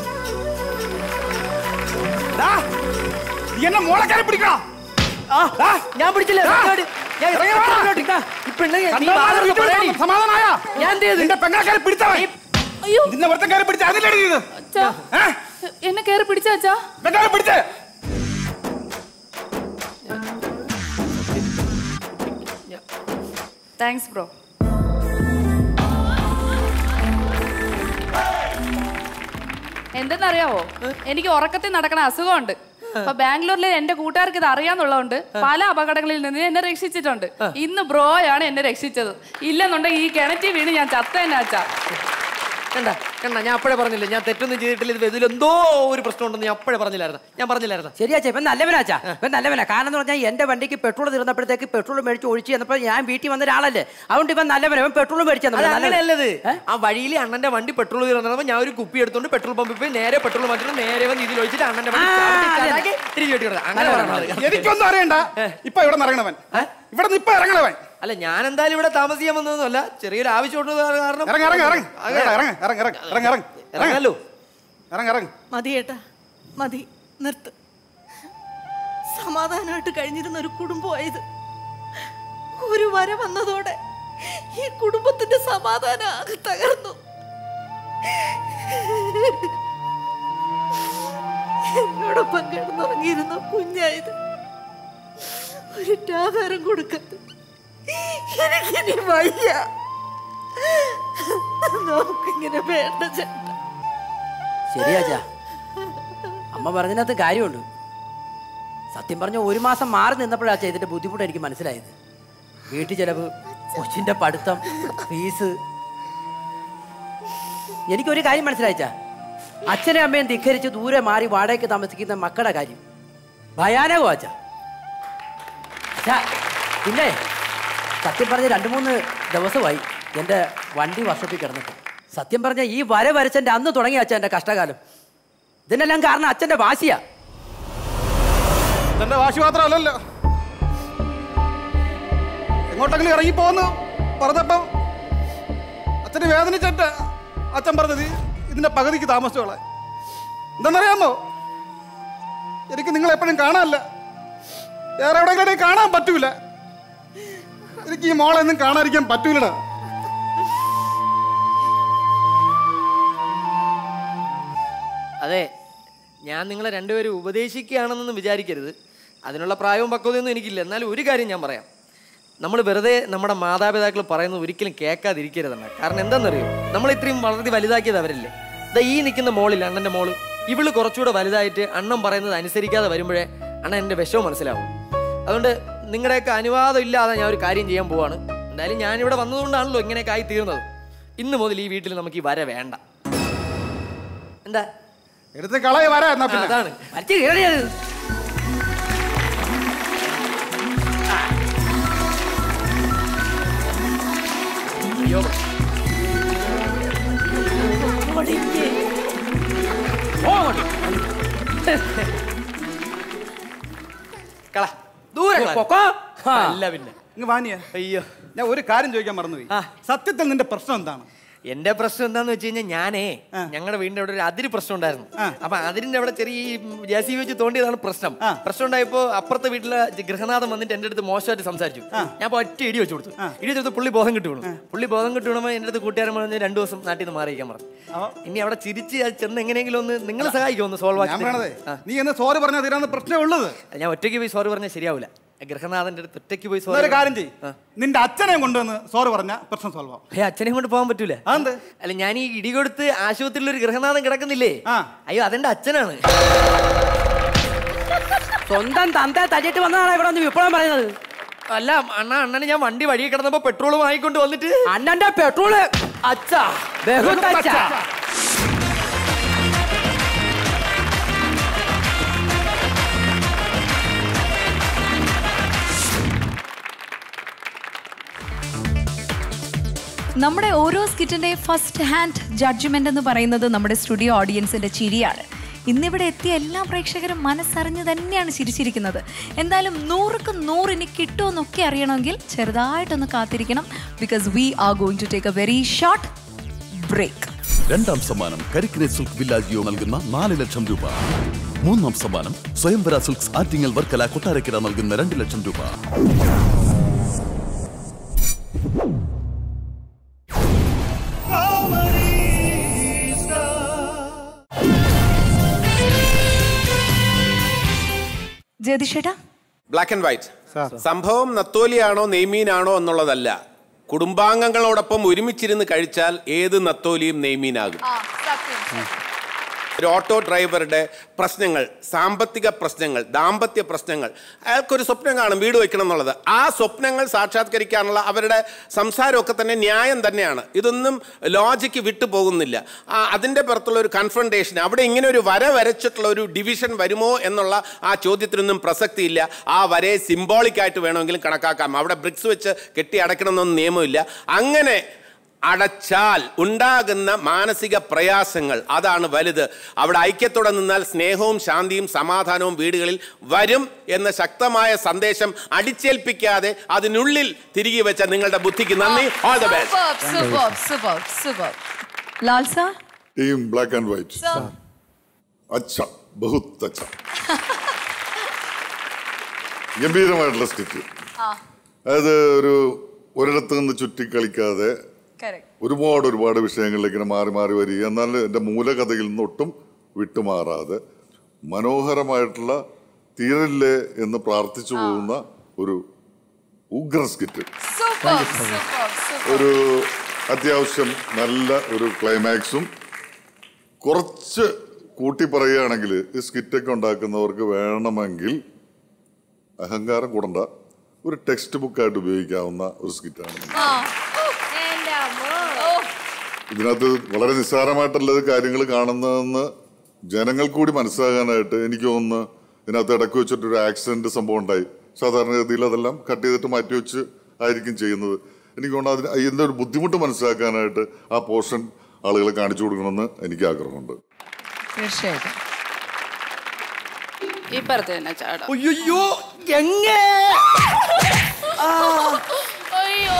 ദാ, നീ എന്നെ മോളക്കാരെ പിടിക്കണോ ആ, ആ, ഞാൻ പിടിച്ചില്ല സത്യമായിട്ട്. ഞാൻ ഇറങ്ങി വാ. ഇങ്ങോട്ട് ഇതാ, ഈ പെണ്ണ് നീ കണ്ടോ, വാ തുറന്ന് വീട്ടിൽ പറയടി. വന്ന് സമാധാനായ ഞാൻ എന്ത് ചെയ്തു? നിന്റെ പെങ്ങളക്കാരെ പിടിച്ചവൻ നിന്നെ ഒരുത്തക്കാരെ പിടിച്ച അതിലടി ഇത് അച്ഛാ, എന്നെ കേറി പിടിച്ചാച്ചാ പെങ്ങളെ പിടിച്ചേ താങ്ക്സ് ബ്രോ എന്തെന്നറിയാവോ എനിക്ക് ഉറക്കത്തിൽ നടക്കണ അസുഖമുണ്ട് അപ്പൊ ബാംഗ്ലൂരിലെ എന്റെ കൂട്ടുകാർക്ക് ഇത് അറിയാന്നുള്ളതുകൊണ്ട് പല അപകടങ്ങളിൽ നിന്ന് എന്നെ രക്ഷിച്ചിട്ടുണ്ട് ഇന്ന് ബ്രോയാണ് എന്നെ രക്ഷിച്ചത് ഇല്ലെന്നുണ്ടെങ്കിൽ ഈ കിണറ്റിൽ വീണ് ഞാൻ ചത്തേനാച്ചാ കണ്ട കണ്ട ഞാൻ അപ്പോഴേ പറഞ്ഞില്ല ഞാൻ തെറ്റൊന്നും ചെയ്തിട്ടില്ല ഇത് ഇതിലെന്തോ ഒരു പ്രശ്നമുണ്ടെന്ന് ഞാൻ അപ്പോഴേ പറഞ്ഞില്ലായിരുന്നു ഞാൻ പറഞ്ഞില്ലായിരുന്നു ശരിയാച്ചാ ഇവൻ നല്ലവനാച്ചാ ഇവൻ നല്ലവനാ കാരണം എന്ന് പറഞ്ഞാൽ എന്റെ വണ്ടിക്ക് പെട്രോൾ തീർന്നപ്പോഴത്തേക്ക് പെട്രോൾ മേടിച്ച് ഒഴിച്ച് ചെന്നപ്പോൾ ഞാൻ വീട്ടിൽ വന്ന ഒരാളല്ലേ അതുകൊണ്ട് ഇവൻ നല്ലവനാ ഇവൻ പെട്രോൾ മേടിച്ചു അത് അങ്ങനെയല്ലത് ആ വഴിയിൽ അണ്ണന്റെ വണ്ടി പെട്രോൾ തീർന്നപ്പോൾ ഞാൻ ഒരു കുപ്പി എടുത്തോണ്ട് പെട്രോൾ പമ്പിൽ പോയി നേരെ പെട്രോൾ മാറ്റിട്ട് നേരെ വന്ന് ഇതിൽ ഒഴിച്ചിട്ട് അണ്ണന്റെ വണ്ടി ആ, ചവിട്ടി അതെ. ചാടാക്കി തിരിച്ചു വെട്ടി കൊടുത്തത്. അങ്ങനെ പറഞ്ഞത് എനിക്കൊന്നും അറിയണ്ട ഇപ്പൊ ഇവിടെ നിന്ന് ഇറങ്ങണവൻ ഇവിടെ നിന്ന് ഇപ്പൊ ഇറങ്ങണവൻ അല്ല ഞാൻ എന്തായാലും ഇവിടെ താമസിക്കാൻ വന്നതൊന്നുമല്ല ചെറിയൊരു ആവശ്യമുണ്ട് കാരണം ഇറങ്ങ ഇറങ്ങ ഇറങ്ങ ഇറങ്ങ ഇറങ്ങ ഇറങ്ങ ഇറങ്ങ ഇറങ്ങ ഇറങ്ങാലോ ഇറങ്ങ ഇറങ്ങ മതി ഏട്ടാ മതി നിർത്ത് സമാധാനമായിട്ട് കഴിഞ്ഞിരുന്ന ഒരു കുടുംബമായത് ഒരു വര വന്നതോടെ ഈ കുടുംബത്തിന്റെ സമാധാനം ആകെ തകർന്നു എന്നോടൊപ്പം കിടന്നുറങ്ങിയിരുന്ന കുഞ്ഞായത് ഒരു ആഹാരം കൊടുക്കത്ത് എനിക്കിനി വയ്യ നമുക്കിങ്ങനെ വേണ്ട ചേട്ടാ ശരിയാച്ചാ അമ്മ പറഞ്ഞതിനകത്ത് കാര്യമുണ്ട് സത്യം പറഞ്ഞ ഒരു മാസം മാറി നിന്നപ്പോഴാച്ചാ ഇതിന്റെ ബുദ്ധിമുട്ട് എനിക്ക് മനസ്സിലായത് വീട്ടു ചെലവ് കൊച്ചിന്റെ പഠിത്തം ഫീസ് എനിക്കൊരു കാര്യം മനസ്സിലായിച്ചാ അച്ഛനെ അമ്മയും ധിക്കരിച്ച് ദൂരെ മാറി വാടകയ്ക്ക് താമസിക്കുന്ന മക്കളുടെ കാര്യം ഭയാനകോ അച്ഛാ അച്ഛാ, പിന്നെ സത്യം പറഞ്ഞ രണ്ട് മൂന്ന് ദിവസമായി എൻ്റെ വണ്ടി വർഷത്തിൽ കിടന്നിട്ട് സത്യം പറഞ്ഞ ഈ വര വരച്ചെൻ്റെ അന്ന് തുടങ്ങി അച്ഛൻ എൻ്റെ കഷ്ടകാലം ഇതിനെല്ലാം കാരണം അച്ഛൻ്റെ വാശിയാ തന്റെ വാശി മാത്രമല്ലല്ലോ എങ്ങോട്ടെങ്കിലും ഇറങ്ങി പോന്ന് പറഞ്ഞപ്പം അച്ഛന് വേദനിച്ചിട്ട് അച്ഛൻ പറഞ്ഞത് ഇതിന്റെ പകുതിക്ക് താമസിച്ചോളെ എന്തെന്നറിയാമോ എനിക്ക് നിങ്ങൾ എപ്പോഴും കാണാനല്ല വേറെ എവിടെയെങ്കിലും കാണാൻ പറ്റൂല എനിക്ക് ഈ മോളെ ഒന്നും കാണാതിരിക്കാൻ പറ്റൂലടാ അതെ ഞാൻ നിങ്ങളെ രണ്ടുപേരും ഉപദേശിക്കുകയാണെന്നൊന്നും വിചാരിക്കരുത് അതിനുള്ള പ്രായവും പക്വതയൊന്നും എനിക്കില്ല എന്നാലും ഒരു കാര്യം ഞാൻ പറയാം നമ്മൾ വെറുതെ നമ്മുടെ മാതാപിതാക്കൾ പറയുന്നത് ഒരിക്കലും കേൾക്കാതിരിക്കരുതെന്ന കാരണം എന്താണെന്നറിയോ നമ്മൾ ഇത്രയും വളർത്തി വലുതാക്കിയത് അവരല്ലേ ദാ ഈ നിൽക്കുന്ന മോളിൽ അണ്ണൻ്റെ മോള് ഇവള് കുറച്ചുകൂടെ വലുതായിട്ട് അണ്ണൻ പറയുന്നത് അനുസരിക്കാതെ വരുമ്പോഴേ അണ്ണൻ എൻ്റെ വിഷമം മനസ്സിലാവും അതുകൊണ്ട് നിങ്ങളുടെയൊക്കെ അനുവാദം ഇല്ലാതെ ഞാൻ ഒരു കാര്യം ചെയ്യാൻ പോവാണ് എന്തായാലും ഞാനിവിടെ വന്നതുകൊണ്ടാണല്ലോ ഇങ്ങനെയൊക്കെ ആയി തീർന്നത് ഇന്ന് മുതൽ ഈ വീട്ടിൽ നമുക്ക് ഈ വര വേണ്ട എന്താ എടുത്ത് കളയ വരാ എന്നാ പിന്നെ അതാണ് വലിച്ച് കീറിയത് അയ്യോ കള ദൂരെ കള. പൊക്കോ. ആ. അല്ല പിന്നെ ഇങ്ങ് വാനിയ അയ്യോ ഞാൻ ഒരു കാര്യം ചോദിക്കാൻ മറന്നുപോയി സത്യത്തിൽ നിന്റെ പ്രശ്നം എന്താണ് എന്റെ പ്രശ്നം എന്താന്ന് വെച്ച് കഴിഞ്ഞാൽ ഞാനേ ഞങ്ങളുടെ വീടിന്റെ അവിടെ ഒരു അതിര് പ്രശ്നം ഉണ്ടായിരുന്നു അപ്പൊ അതിരിന്റെ അവിടെ ചെറിയ ജെ സി വെച്ച് തോണ്ടിയതാണ് പ്രശ്നം പ്രശ്നം ഉണ്ടായപ്പോ അപ്പുറത്തെ വീട്ടിലെ ജ- ഗൃഹനാഥൻ വന്നിട്ട് എന്റെ അടുത്ത് മോശമായിട്ട് സംസാരിച്ചു ഞാൻ അപ്പൊ ഒറ്റ ഇടി വെച്ചു കൊടുത്തു ഇടി വെച്ചു കൊടുത്ത് പുള്ളി ബോധം കിട്ടു വീണു പുള്ളി ബോധം കിട്ടു വീണുമ്പോ എന്റെ അടുത്ത് കൂട്ടുകാരൻ പറഞ്ഞ് രണ്ടു ദിവസം നാട്ടിൽ നിന്ന് മാറിയിരിക്കാൻ പറഞ്ഞു ഇനി അവിടെ ചിരിച്ച് അത് ചെന്ന് എങ്ങനെയെങ്കിലും ഒന്ന് നിങ്ങൾ സഹായിക്കും ഒന്ന് സോൾവ് ഞാൻ ആക്കി പറയണതേ തരാൻ. നീ എന്ന് സോറി പറഞ്ഞാൽ തീരാന്ന് പ്രശ്നമേ ഉള്ളത് ആ. ഞാൻ ഒറ്റയ്ക്ക് പോയി സോറി പറഞ്ഞാൽ ശരിയാവില്ല ഗൃഹനാഥന്റെ അടുത്ത് ഒറ്റയ്ക്ക് പോയി എന്നൊരു സോറി കാര്യം ചെയ്യ് നിന്റെ അച്ഛനെ കൊണ്ടുവന്ന് സോറി പറഞ്ഞ പ്രശ്നം സോൾവ് ആവും ഏ അച്ഛനെ കൊണ്ട് പോകാൻ പറ്റൂല അല്ല ഞാൻ ഈ ഇടി കൊടുത്ത് ആശുപത്രിയിൽ ഒരു ഗൃഹനാഥൻ കിടക്കുന്നില്ലേ അയ്യോ അതെന്റെ അച്ഛനാണ് സ്വന്തം തന്ത തല്ലിട്ട് വന്നതാണ് ഇവിടെ ഒന്ന് വിപ്ലവം പറയുന്നത് അല്ല അണ്ണ അണ്ണന് ഞാൻ വണ്ടി വഴി കിടന്നപ്പോ പെട്രോൾ വാങ്ങിക്കൊണ്ട് വന്നിട്ട് അണ്ണന്റെ പെട്രോള് അച്ഛാ ബഹുത്ത് അച്ഛാ. നമ്മുടെ ഓരോ സ്കിറ്റിന്റെ ഫസ്റ്റ് ഹാൻഡ് ജഡ്ജ്മെന്റ് എന്ന് പറയുന്നത് നമ്മുടെ സ്റ്റുഡിയോ ഓഡിയൻസിന്റെ ചിരിയാണ് ഇന്നിവിടെ എത്തിയ എല്ലാ പ്രേക്ഷകരും മനസ്സറിഞ്ഞ് തന്നെയാണ് ചിരിച്ചിരിക്കുന്നത് എന്തായാലും നൂറുക്ക് നൂറിന് കിട്ടുമെന്നൊക്കെ അറിയണമെങ്കിൽ ചെറുതായിട്ടൊന്ന് കാത്തിരിക്കണം because we are going to take a very short break രണ്ടാം സമ്മാനം കരിക്കിനെ സിൽക്ക് വില്ലാജിയോ നൽകുന്ന നാല് ലക്ഷം രൂപ മൂന്നാം സമ്മാനം സ്വയംവര സിൽക്സ് ആറ്റിങ്ങൽ വർക്കല കൊട്ടാരക്കര നൽകുന്ന രണ്ട് ലക്ഷം രൂപ ജ്യോതിഷേട്ടാ ബ്ലാക്ക് ആൻഡ് വൈറ്റ് സംഭവം നത്തോലിയാണോ നെയ്മീനാണോ എന്നുള്ളതല്ല കുടുംബാംഗങ്ങളോടൊപ്പം ഒരുമിച്ചിരുന്ന് കഴിച്ചാൽ ഏത് നത്തോലിയും നെയ്മീനാകും ഒരു ഓട്ടോ ഡ്രൈവറുടെ പ്രശ്നങ്ങൾ സാമ്പത്തിക പ്രശ്നങ്ങൾ ദാമ്പത്യ പ്രശ്നങ്ങൾ അയാൾക്കൊരു സ്വപ്നം കാണും വീട് വയ്ക്കണം എന്നുള്ളത് ആ സ്വപ്നങ്ങൾ സാക്ഷാത്കരിക്കാനുള്ള അവരുടെ സംസാരമൊക്കെ തന്നെ ന്യായം തന്നെയാണ് ഇതൊന്നും ലോജിക്ക് വിട്ടു പോകുന്നില്ല ആ അതിൻ്റെ പുറത്തുള്ള ഒരു കൺഫ്രണ്ടേഷൻ അവിടെ ഇങ്ങനെ ഒരു വര വരച്ചിട്ടുള്ള ഒരു ഡിവിഷൻ വരുമോ എന്നുള്ള ആ ചോദ്യത്തിനൊന്നും പ്രസക്തിയില്ല ആ വരയെ സിംബോളിക് ആയിട്ട് വേണമെങ്കിലും കണക്കാക്കാം അവിടെ ബ്രിക്സ് വെച്ച് കെട്ടി അടയ്ക്കണമെന്നൊന്നും നിയമമില്ല അങ്ങനെ അടച്ചാൽ ഉണ്ടാകുന്ന മാനസിക പ്രയാസങ്ങൾ അതാണ് വലുത് അവിടെ ഐക്യത്തോടെ നിന്നാൽ സ്നേഹവും ശാന്തിയും സമാധാനവും വീടുകളിൽ വരും എന്ന ശക്തമായ സന്ദേശം അടിച്ചേൽപ്പിക്കാതെ അതിനുള്ളിൽ തിരികെ വെച്ച നിങ്ങളുടെ ബുദ്ധിക്ക് നന്ദി all the best super super super Lal sir team black and white अच्छा बहुत अच्छा ഗംഭീരമായിട്ടുള്ള സ്കിറ്റ് അതായത് ഒരു ഒരിടത്ത് നിന്ന് ചുറ്റിക്കളിക്കാതെ ഒരുപാട് ഒരുപാട് വിഷയങ്ങളിലേക്ക് ഇങ്ങനെ മാറി മാറി വരിക എന്നാൽ എൻ്റെ മൂലകഥയിൽ നിന്ന് ഒട്ടും വിട്ടുമാറാതെ മനോഹരമായിട്ടുള്ള തീരില്ലേ എന്ന് പ്രാർത്ഥിച്ചു പോകുന്ന ഒരു ഉഗ്ര സ്കിറ്റ് സൂപ്പർ സൂപ്പർ സൂപ്പർ ഒരു അത്യാവശ്യം നല്ല ഒരു ക്ലൈമാക്സും കുറച്ച് കൂട്ടി പറയുകയാണെങ്കിൽ ഈ സ്കിറ്റൊക്കെ ഉണ്ടാക്കുന്നവർക്ക് വേണമെങ്കിൽ അഹങ്കാരം കൂടണ്ട ഒരു ടെക്സ്റ്റ് ബുക്കായിട്ട് ഉപയോഗിക്കാവുന്ന ഒരു സ്കിറ്റാണ് ഇതിനകത്ത് വളരെ നിസ്സാരമായിട്ടുള്ളത് കാര്യങ്ങൾ കാണുന്നതെന്ന് ജനങ്ങൾ കൂടി മനസ്സിലാകാനായിട്ട് എനിക്ക് തോന്നുന്നു ഇതിനകത്ത് ഇടയ്ക്ക് വെച്ചിട്ടൊരു ആക്സിഡന്റ് സംഭവം ഉണ്ടായി സാധാരണഗതിയിൽ അതെല്ലാം കട്ട് ചെയ്തിട്ട് മാറ്റി വെച്ച് ആയിരിക്കും ചെയ്യുന്നത് എനിക്ക് തോന്നുന്നു അതിന് ഇതിന്റെ ഒരു ബുദ്ധിമുട്ട് മനസ്സിലാക്കാനായിട്ട് ആ പോർഷൻ ആളുകളെ കാണിച്ചു കൊടുക്കണമെന്ന് എനിക്ക് ആഗ്രഹമുണ്ട് തീർച്ചയായിട്ടും ഇപ്പുറത്ത് തന്നെ ചാടാം അയ്യോ എങ്ങേ അയ്യോ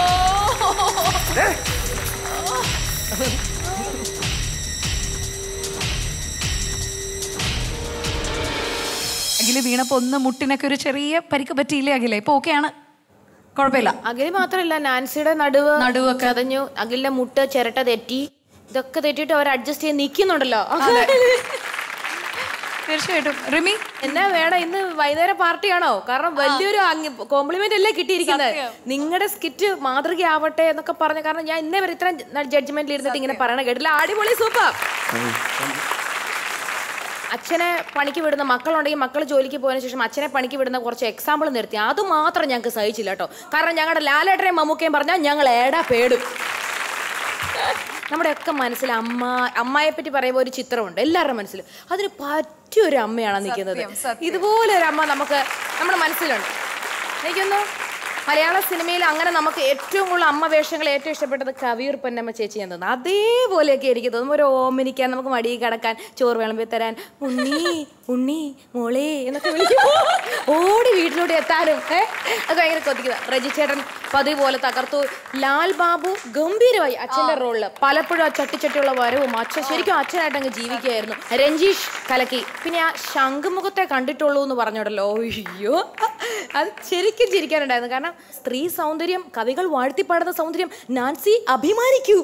അഖില് വീണപ്പോ ഒന്ന് മുട്ടിനൊക്കെ ഒരു ചെറിയ പരിക്ക് പറ്റിയില്ലേ അഖിലെ ഇപ്പൊ ഓക്കെയാണ് കുഴപ്പമില്ല അഖില് മാത്രല്ല നാൻസിയുടെ നടുവ് നടുവൊക്കെ. ചതഞ്ഞു അഖിലിന്റെ മുട്ട് ചിരട്ട തെറ്റി ഇതൊക്കെ തെറ്റിയിട്ട് അവർ അഡ്ജസ്റ്റ് ചെയ്ത് നിൽക്കുന്നുണ്ടല്ലോ തീർച്ചയായിട്ടും റിമി എന്നാ വേണം ഇന്ന് വൈകുന്നേരം പാർട്ടിയാണോ കാരണം വലിയൊരു കോംപ്ലിമെന്റ് അല്ലേ കിട്ടിയിരിക്കുന്നത് നിങ്ങളുടെ സ്കിറ്റ് മാതൃകയാവട്ടെ എന്നൊക്കെ പറഞ്ഞ കാരണം ഞാൻ ഇന്നേ വരെ ഇത്ര ജഡ്ജ്മെന്റിൽ ഇരുന്നിട്ട് ഇങ്ങനെ പറയണ കേട്ടില്ല അടിപൊളി സൂപ്പർ അച്ഛനെ പണിക്ക് വിടുന്ന മക്കളുണ്ടെങ്കിൽ മക്കൾ ജോലിക്ക് പോയതിനു ശേഷം അച്ഛനെ പണിക്ക് വിടുന്ന കുറച്ച് എക്സാമ്പിൾ നിർത്തി അത് മാത്രം ഞങ്ങൾക്ക് സഹിച്ചില്ല കേട്ടോ കാരണം ഞങ്ങളുടെ ലാലേട്ടനെയും മമ്മൂക്കയും പറഞ്ഞാൽ ഞങ്ങൾ ഏടാ പേടും നമ്മുടെയൊക്കെ മനസ്സിൽ അമ്മ അമ്മയെ പറ്റി പറയുമ്പോൾ ഒരു ചിത്രമുണ്ട് എല്ലാവരുടെ മനസ്സിൽ അതിന് പറ്റിയ ഒരു അമ്മയാണ് നിൽക്കുന്നത് ഇതുപോലെ ഒരു അമ്മ നമുക്ക് നമ്മുടെ മനസ്സിലുണ്ട് എനിക്കൊന്നു മലയാള സിനിമയിൽ അങ്ങനെ നമുക്ക് ഏറ്റവും കൂടുതൽ അമ്മ വേഷങ്ങൾ ഏറ്റവും ഇഷ്ടപ്പെട്ടത് കവിയൂർ പൊന്നമ്മ ചേച്ചി ഞാൻ തോന്നുന്നു അതേപോലെയൊക്കെ എനിക്ക് തോന്നുന്നു ഒരു ഓമനിക്കാൻ നമുക്ക് മടിയിൽ കിടക്കാൻ ചോറ് വിളമ്പി തരാൻ ഉണ്ണി ഉണ്ണി മോളെ എന്നൊക്കെ വിളിക്കുമ്പോൾ ഓടി വീട്ടിലൂടെ എത്താനും ഏഹ് അത് ഭയങ്കര കൊതിക്കുക റജി ചേട്ടൻ പതിവ് പോലെ തകർത്തു ലാൽ ബാബു ഗംഭീരമായി അച്ഛന്റെ റോളില് പലപ്പോഴും ആ ചട്ടിച്ചട്ടിയുള്ള വരവും അച്ഛൻ ശരിക്കും അച്ഛനായിട്ട് അങ്ങ് ജീവിക്കുകയായിരുന്നു രഞ്ജീഷ് കലക്കി പിന്നെ ആ ശംഖുമുഖത്തെ കണ്ടിട്ടുള്ളൂ എന്ന് പറഞ്ഞോടല്ലോ അയ്യോ അത് ശരിക്കും ചിരിക്കാനുണ്ടായിരുന്നു കാരണം സ്ത്രീ സൗന്ദര്യം കവികൾ വാഴ്ത്തിപ്പാടുന്ന സൗന്ദര്യം നാൻസി അഭിമാനിക്കൂ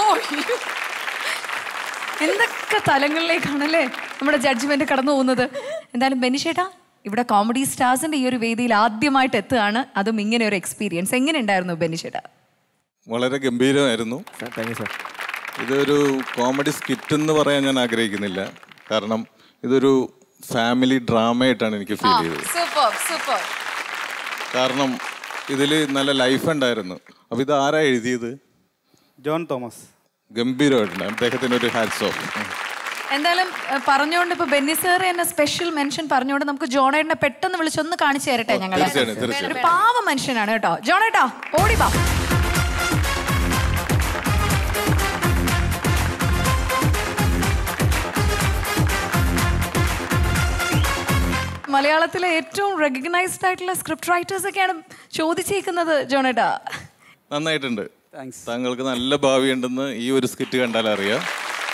എന്തൊക്കെ തലങ്ങളിലേക്കാണല്ലേ നമ്മുടെ ജഡ്ജ്മെന്റ് കടന്നു പോകുന്നത് എന്തായാലും ബെനിഷേട്ടാ ഇവിടെ കോമഡി സ്റ്റാർസിന്റെ ഈ ഒരു വേദിയിൽ ആദ്യമായിട്ട് എത്തുകയാണ് അതും ഇങ്ങനെ ഒരു എക്സ്പീരിയൻസ് എങ്ങനെ ഉണ്ടായിരുന്നു ബെനിഷേട്ടാ വളരെ ഗംഭീരമായിരുന്നു ഇതൊരു കോമഡി സ്കിറ്റ് എന്ന് പറയാൻ ഞാൻ ആഗ്രഹിക്കുന്നില്ല കാരണം ഇതൊരു ഫാമിലി ഡ്രാമയായിട്ടാണ് എനിക്ക് ഫീൽ ചെയ്തത് സൂപ്പർ സൂപ്പർ കാരണം ഇതിൽ നല്ല ലൈഫ് ഉണ്ടായിരുന്നു അപ്പൊ ഇത് ആരാ എഴുതിയത് ജോൺ തോമസ് ഗംഭീരമായിട്ടുണ്ട് അദ്ദേഹത്തിന് ഒരു ഹാറ്റ്സ് ഓഫ് എന്തായാലും ഏഹ്, പറഞ്ഞുകൊണ്ട് ഇപ്പൊ ബെന്നി സാർ എന്നെ സ്പെഷ്യൽ മെൻഷൻ പറഞ്ഞുകൊണ്ട് നമുക്ക് ജോണേട്ടനെ പെട്ടെന്ന് വിളിച്ചൊന്ന് കാണിച്ചു തരട്ടെ ഞങ്ങൾ തീർച്ചയായും, തീർച്ചയായും. ഒരു പാവ മനുഷ്യനാണ് കേട്ടോ ജോണേട്ടാ ഓടിവാ മലയാളത്തിലെ ഏറ്റവും റെക്കഗ്നൈസ്ഡ് ആയിട്ടുള്ള സ്ക്രിപ്റ്റ് റൈറ്റേഴ്സ് ഒക്കെയാണ് ചോദിച്ചേക്കുന്നത് ജോണേട്ടാ നന്നായിട്ടുണ്ട് താങ്കൾക്ക് നല്ല ഭാവിയുണ്ടെന്ന് ഈ ഒരു സ്കിറ്റ് കണ്ടാൽ അറിയാം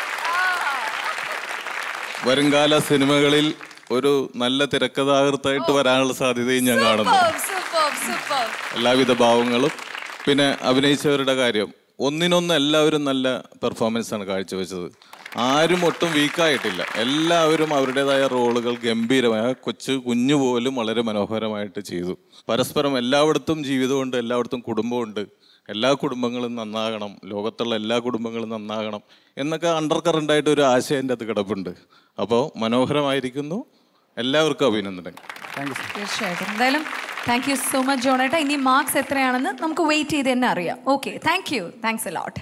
വരുംകാല സിനിമകളിൽ ഒരു നല്ല തിരക്കഥാകൃത്തായിട്ട് വരാനുള്ള സാധ്യതയും ഞാൻ കാണുന്നു സൂപ്പർ സൂപ്പർ എല്ലാവിധ ഭാവങ്ങളും പിന്നെ അഭിനയിച്ചവരുടെ കാര്യം ഒന്നിനൊന്ന് എല്ലാവരും നല്ല പെർഫോമൻസ് ആണ് കാഴ്ചവെച്ചത് ആരും ഒട്ടും വീക്കായിട്ടില്ല എല്ലാവരും അവരുടേതായ റോളുകൾ ഗംഭീരമായ ആ കൊച്ചു കുഞ്ഞു പോലും വളരെ മനോഹരമായിട്ട് ചെയ്തു പരസ്പരം എല്ലായിടത്തും ജീവിതമുണ്ട് എല്ലായിടത്തും കുടുംബമുണ്ട് എല്ലാ കുടുംബങ്ങളും നന്നാകണം ലോകത്തുള്ള എല്ലാ കുടുംബങ്ങളും നന്നാകണം എന്നൊക്കെ അണ്ടർ കറണ്ടായിട്ട് ഒരു ആശയം എൻ്റെ അത് കിടപ്പുണ്ട് അപ്പോൾ മനോഹരമായിരിക്കുന്നു എല്ലാവർക്കും അഭിനന്ദനങ്ങൾ തീർച്ചയായിട്ടും എന്തായാലും താങ്ക് യു സോ മച്ച് ജോണേട്ടാ ഇനി മാർക്സ് എത്രയാണെന്ന് നമുക്ക് വെയിറ്റ് ചെയ്ത് തന്നെ അറിയാം okay thank you thanks a lot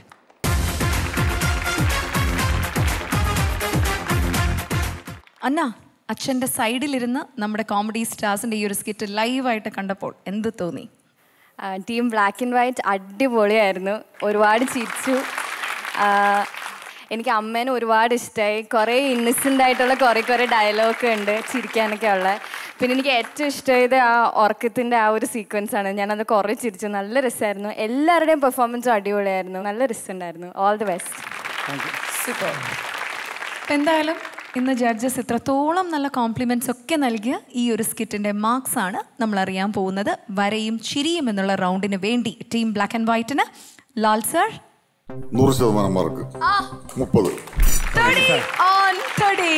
Anna അച്ഛൻ്റെ സൈഡിലിരുന്ന് നമ്മുടെ കോമഡി സ്റ്റാർസിൻ്റെ ഈ ഒരു സ്കിറ്റ് ലൈവായിട്ട് കണ്ടപ്പോൾ എന്ത് തോന്നി ടീം ബ്ലാക്ക് ആൻഡ് വൈറ്റ് അടിപൊളിയായിരുന്നു ഒരുപാട് ചിരിച്ചു ആ, എനിക്ക് അമ്മേനെ ഒരുപാട് ഇഷ്ടമായി കുറേ ഇന്നസെൻ്റ് ആയിട്ടുള്ള കുറേ കുറേ ഡയലോഗ് ഉണ്ട് ചിരിക്കാനൊക്കെ ഉള്ള പിന്നെ എനിക്ക് ഏറ്റവും ഇഷ്ടമായത് ആ ഉറക്കത്തിൻ്റെ ആ ഒരു സീക്വൻസ് ആണ് ഞാനത് കുറേ ചിരിച്ചു നല്ല രസമായിരുന്നു എല്ലാവരുടെയും പെർഫോമൻസും അടിപൊളിയായിരുന്നു നല്ല രസമുണ്ടായിരുന്നു ഓൾ ദി ബെസ്റ്റ് സൂപ്പർ എന്തായാലും ഇന്ന് ജഡ്ജസ് ഇത്രത്തോളം നല്ല കോംപ്ലിമെന്റ്സ് ഒക്കെ നൽകിയ ഈ ഒരു സ്കിറ്റിന്റെ മാർക്സ് ആണ് നമ്മൾ അറിയാൻ പോകുന്നത് വരയും ചിരിയും എന്നുള്ള റൗണ്ടിന് വേണ്ടി ടീം ബ്ലാക്ക് ആൻഡ് വൈറ്റിന് ലാൽ സർ നൂറ് ശതമാനം മാർക്ക് മുപ്പത് on thirty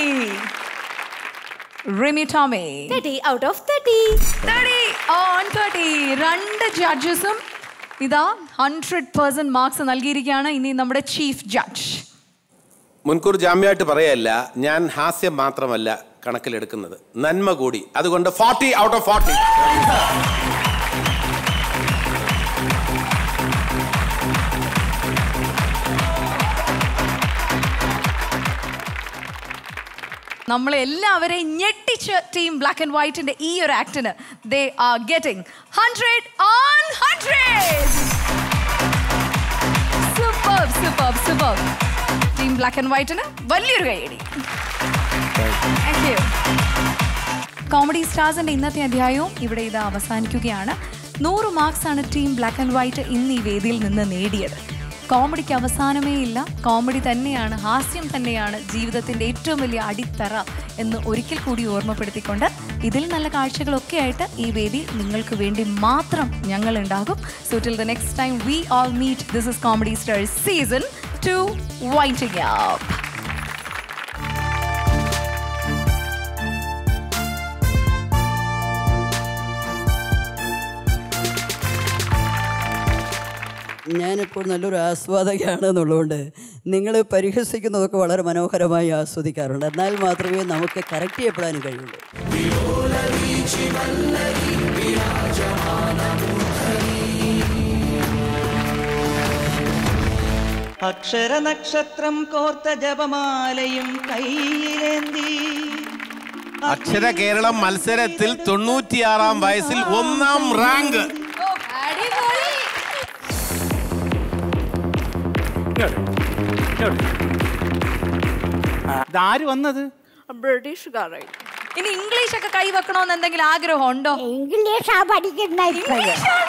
Rimi Tomy out of thirty thirty on thirty രണ്ട് ജഡ്ജസും ഇതാ ഹൺഡ്രഡ് പേഴ്സെന്റ് മാർക്സ് നൽകിയിരിക്കുകയാണ് ഇനി നമ്മുടെ ചീഫ് ജഡ്ജ് മുൻകൂർ ജാമ്യമായിട്ട് പറയല്ല ഞാൻ ഹാസ്യം മാത്രമല്ല കണക്കിലെടുക്കുന്നത് നന്മ കൂടി അതുകൊണ്ട് ഫോർട്ടി ഔട്ട് ഓഫ് ഫോർട്ടി നമ്മളെ എല്ലാവരെയും ഞെട്ടിച്ച് ടീം ബ്ലാക്ക് ആൻഡ് വൈറ്റിന്റെ ഈ ഒരു ആക്ടിന് they are getting hundred on hundred super super super team black and വൈറ്റിന് വലിയൊരു കൈയടി താങ്ക് യു കോമഡി സ്റ്റാർസിന്റെ ഇന്നത്തെ അധ്യായവും ഇവിടെ ഇത് അവസാനിക്കുകയാണ് നൂറ് മാർക്സ് ആണ് ടീം ബ്ലാക്ക് ആൻഡ് വൈറ്റ് ഇന്ന് ഈ വേദിയിൽ നിന്ന് നേടിയത് കോമഡിക്ക് അവസാനമേ ഇല്ല കോമഡി തന്നെയാണ് ഹാസ്യം തന്നെയാണ് ജീവിതത്തിന്റെ ഏറ്റവും വലിയ അടിത്തറ എന്ന് ഒരിക്കൽ കൂടി ഓർമ്മപ്പെടുത്തിക്കൊണ്ട് ഇതിൽ നല്ല കാഴ്ചകളൊക്കെ ആയിട്ട് ഈ വേദി നിങ്ങൾക്ക് വേണ്ടി മാത്രം ഞങ്ങൾ ഉണ്ടാകും so till the next time we all meet this is comedy stars season two winding up ഞാനിപ്പോൾ നല്ലൊരു ആസ്വാദകയാണ് എന്നുള്ളതുകൊണ്ട് നിങ്ങൾ പരിഹസിക്കുന്നതൊക്കെ വളരെ മനോഹരമായി ആസ്വദിക്കാറുണ്ട് എന്നാൽ മാത്രമേ നമുക്ക് കറക്റ്റ് ചെയ്യപ്പെടാനും കഴിയുള്ളൂ അക്ഷരനക്ഷത്രം കോർത്ത ജപമാലയും കയ്യിലേന്തി അക്ഷര കേരളം മത്സരത്തിൽ തൊണ്ണൂറ്റിയാറാം വയസ്സിൽ ഒന്നാം റാങ്ക് ഇതാര് വന്നത് ബ്രിട്ടീഷുകാരായി ഇനി ഇംഗ്ലീഷ് ഒക്കെ കൈവെക്കണമെന്ന് എന്തെങ്കിലും ആഗ്രഹം ഉണ്ടോ ഇംഗ്ലീഷാ പഠിക്കുന്ന ഇംഗ്ലീഷാണ്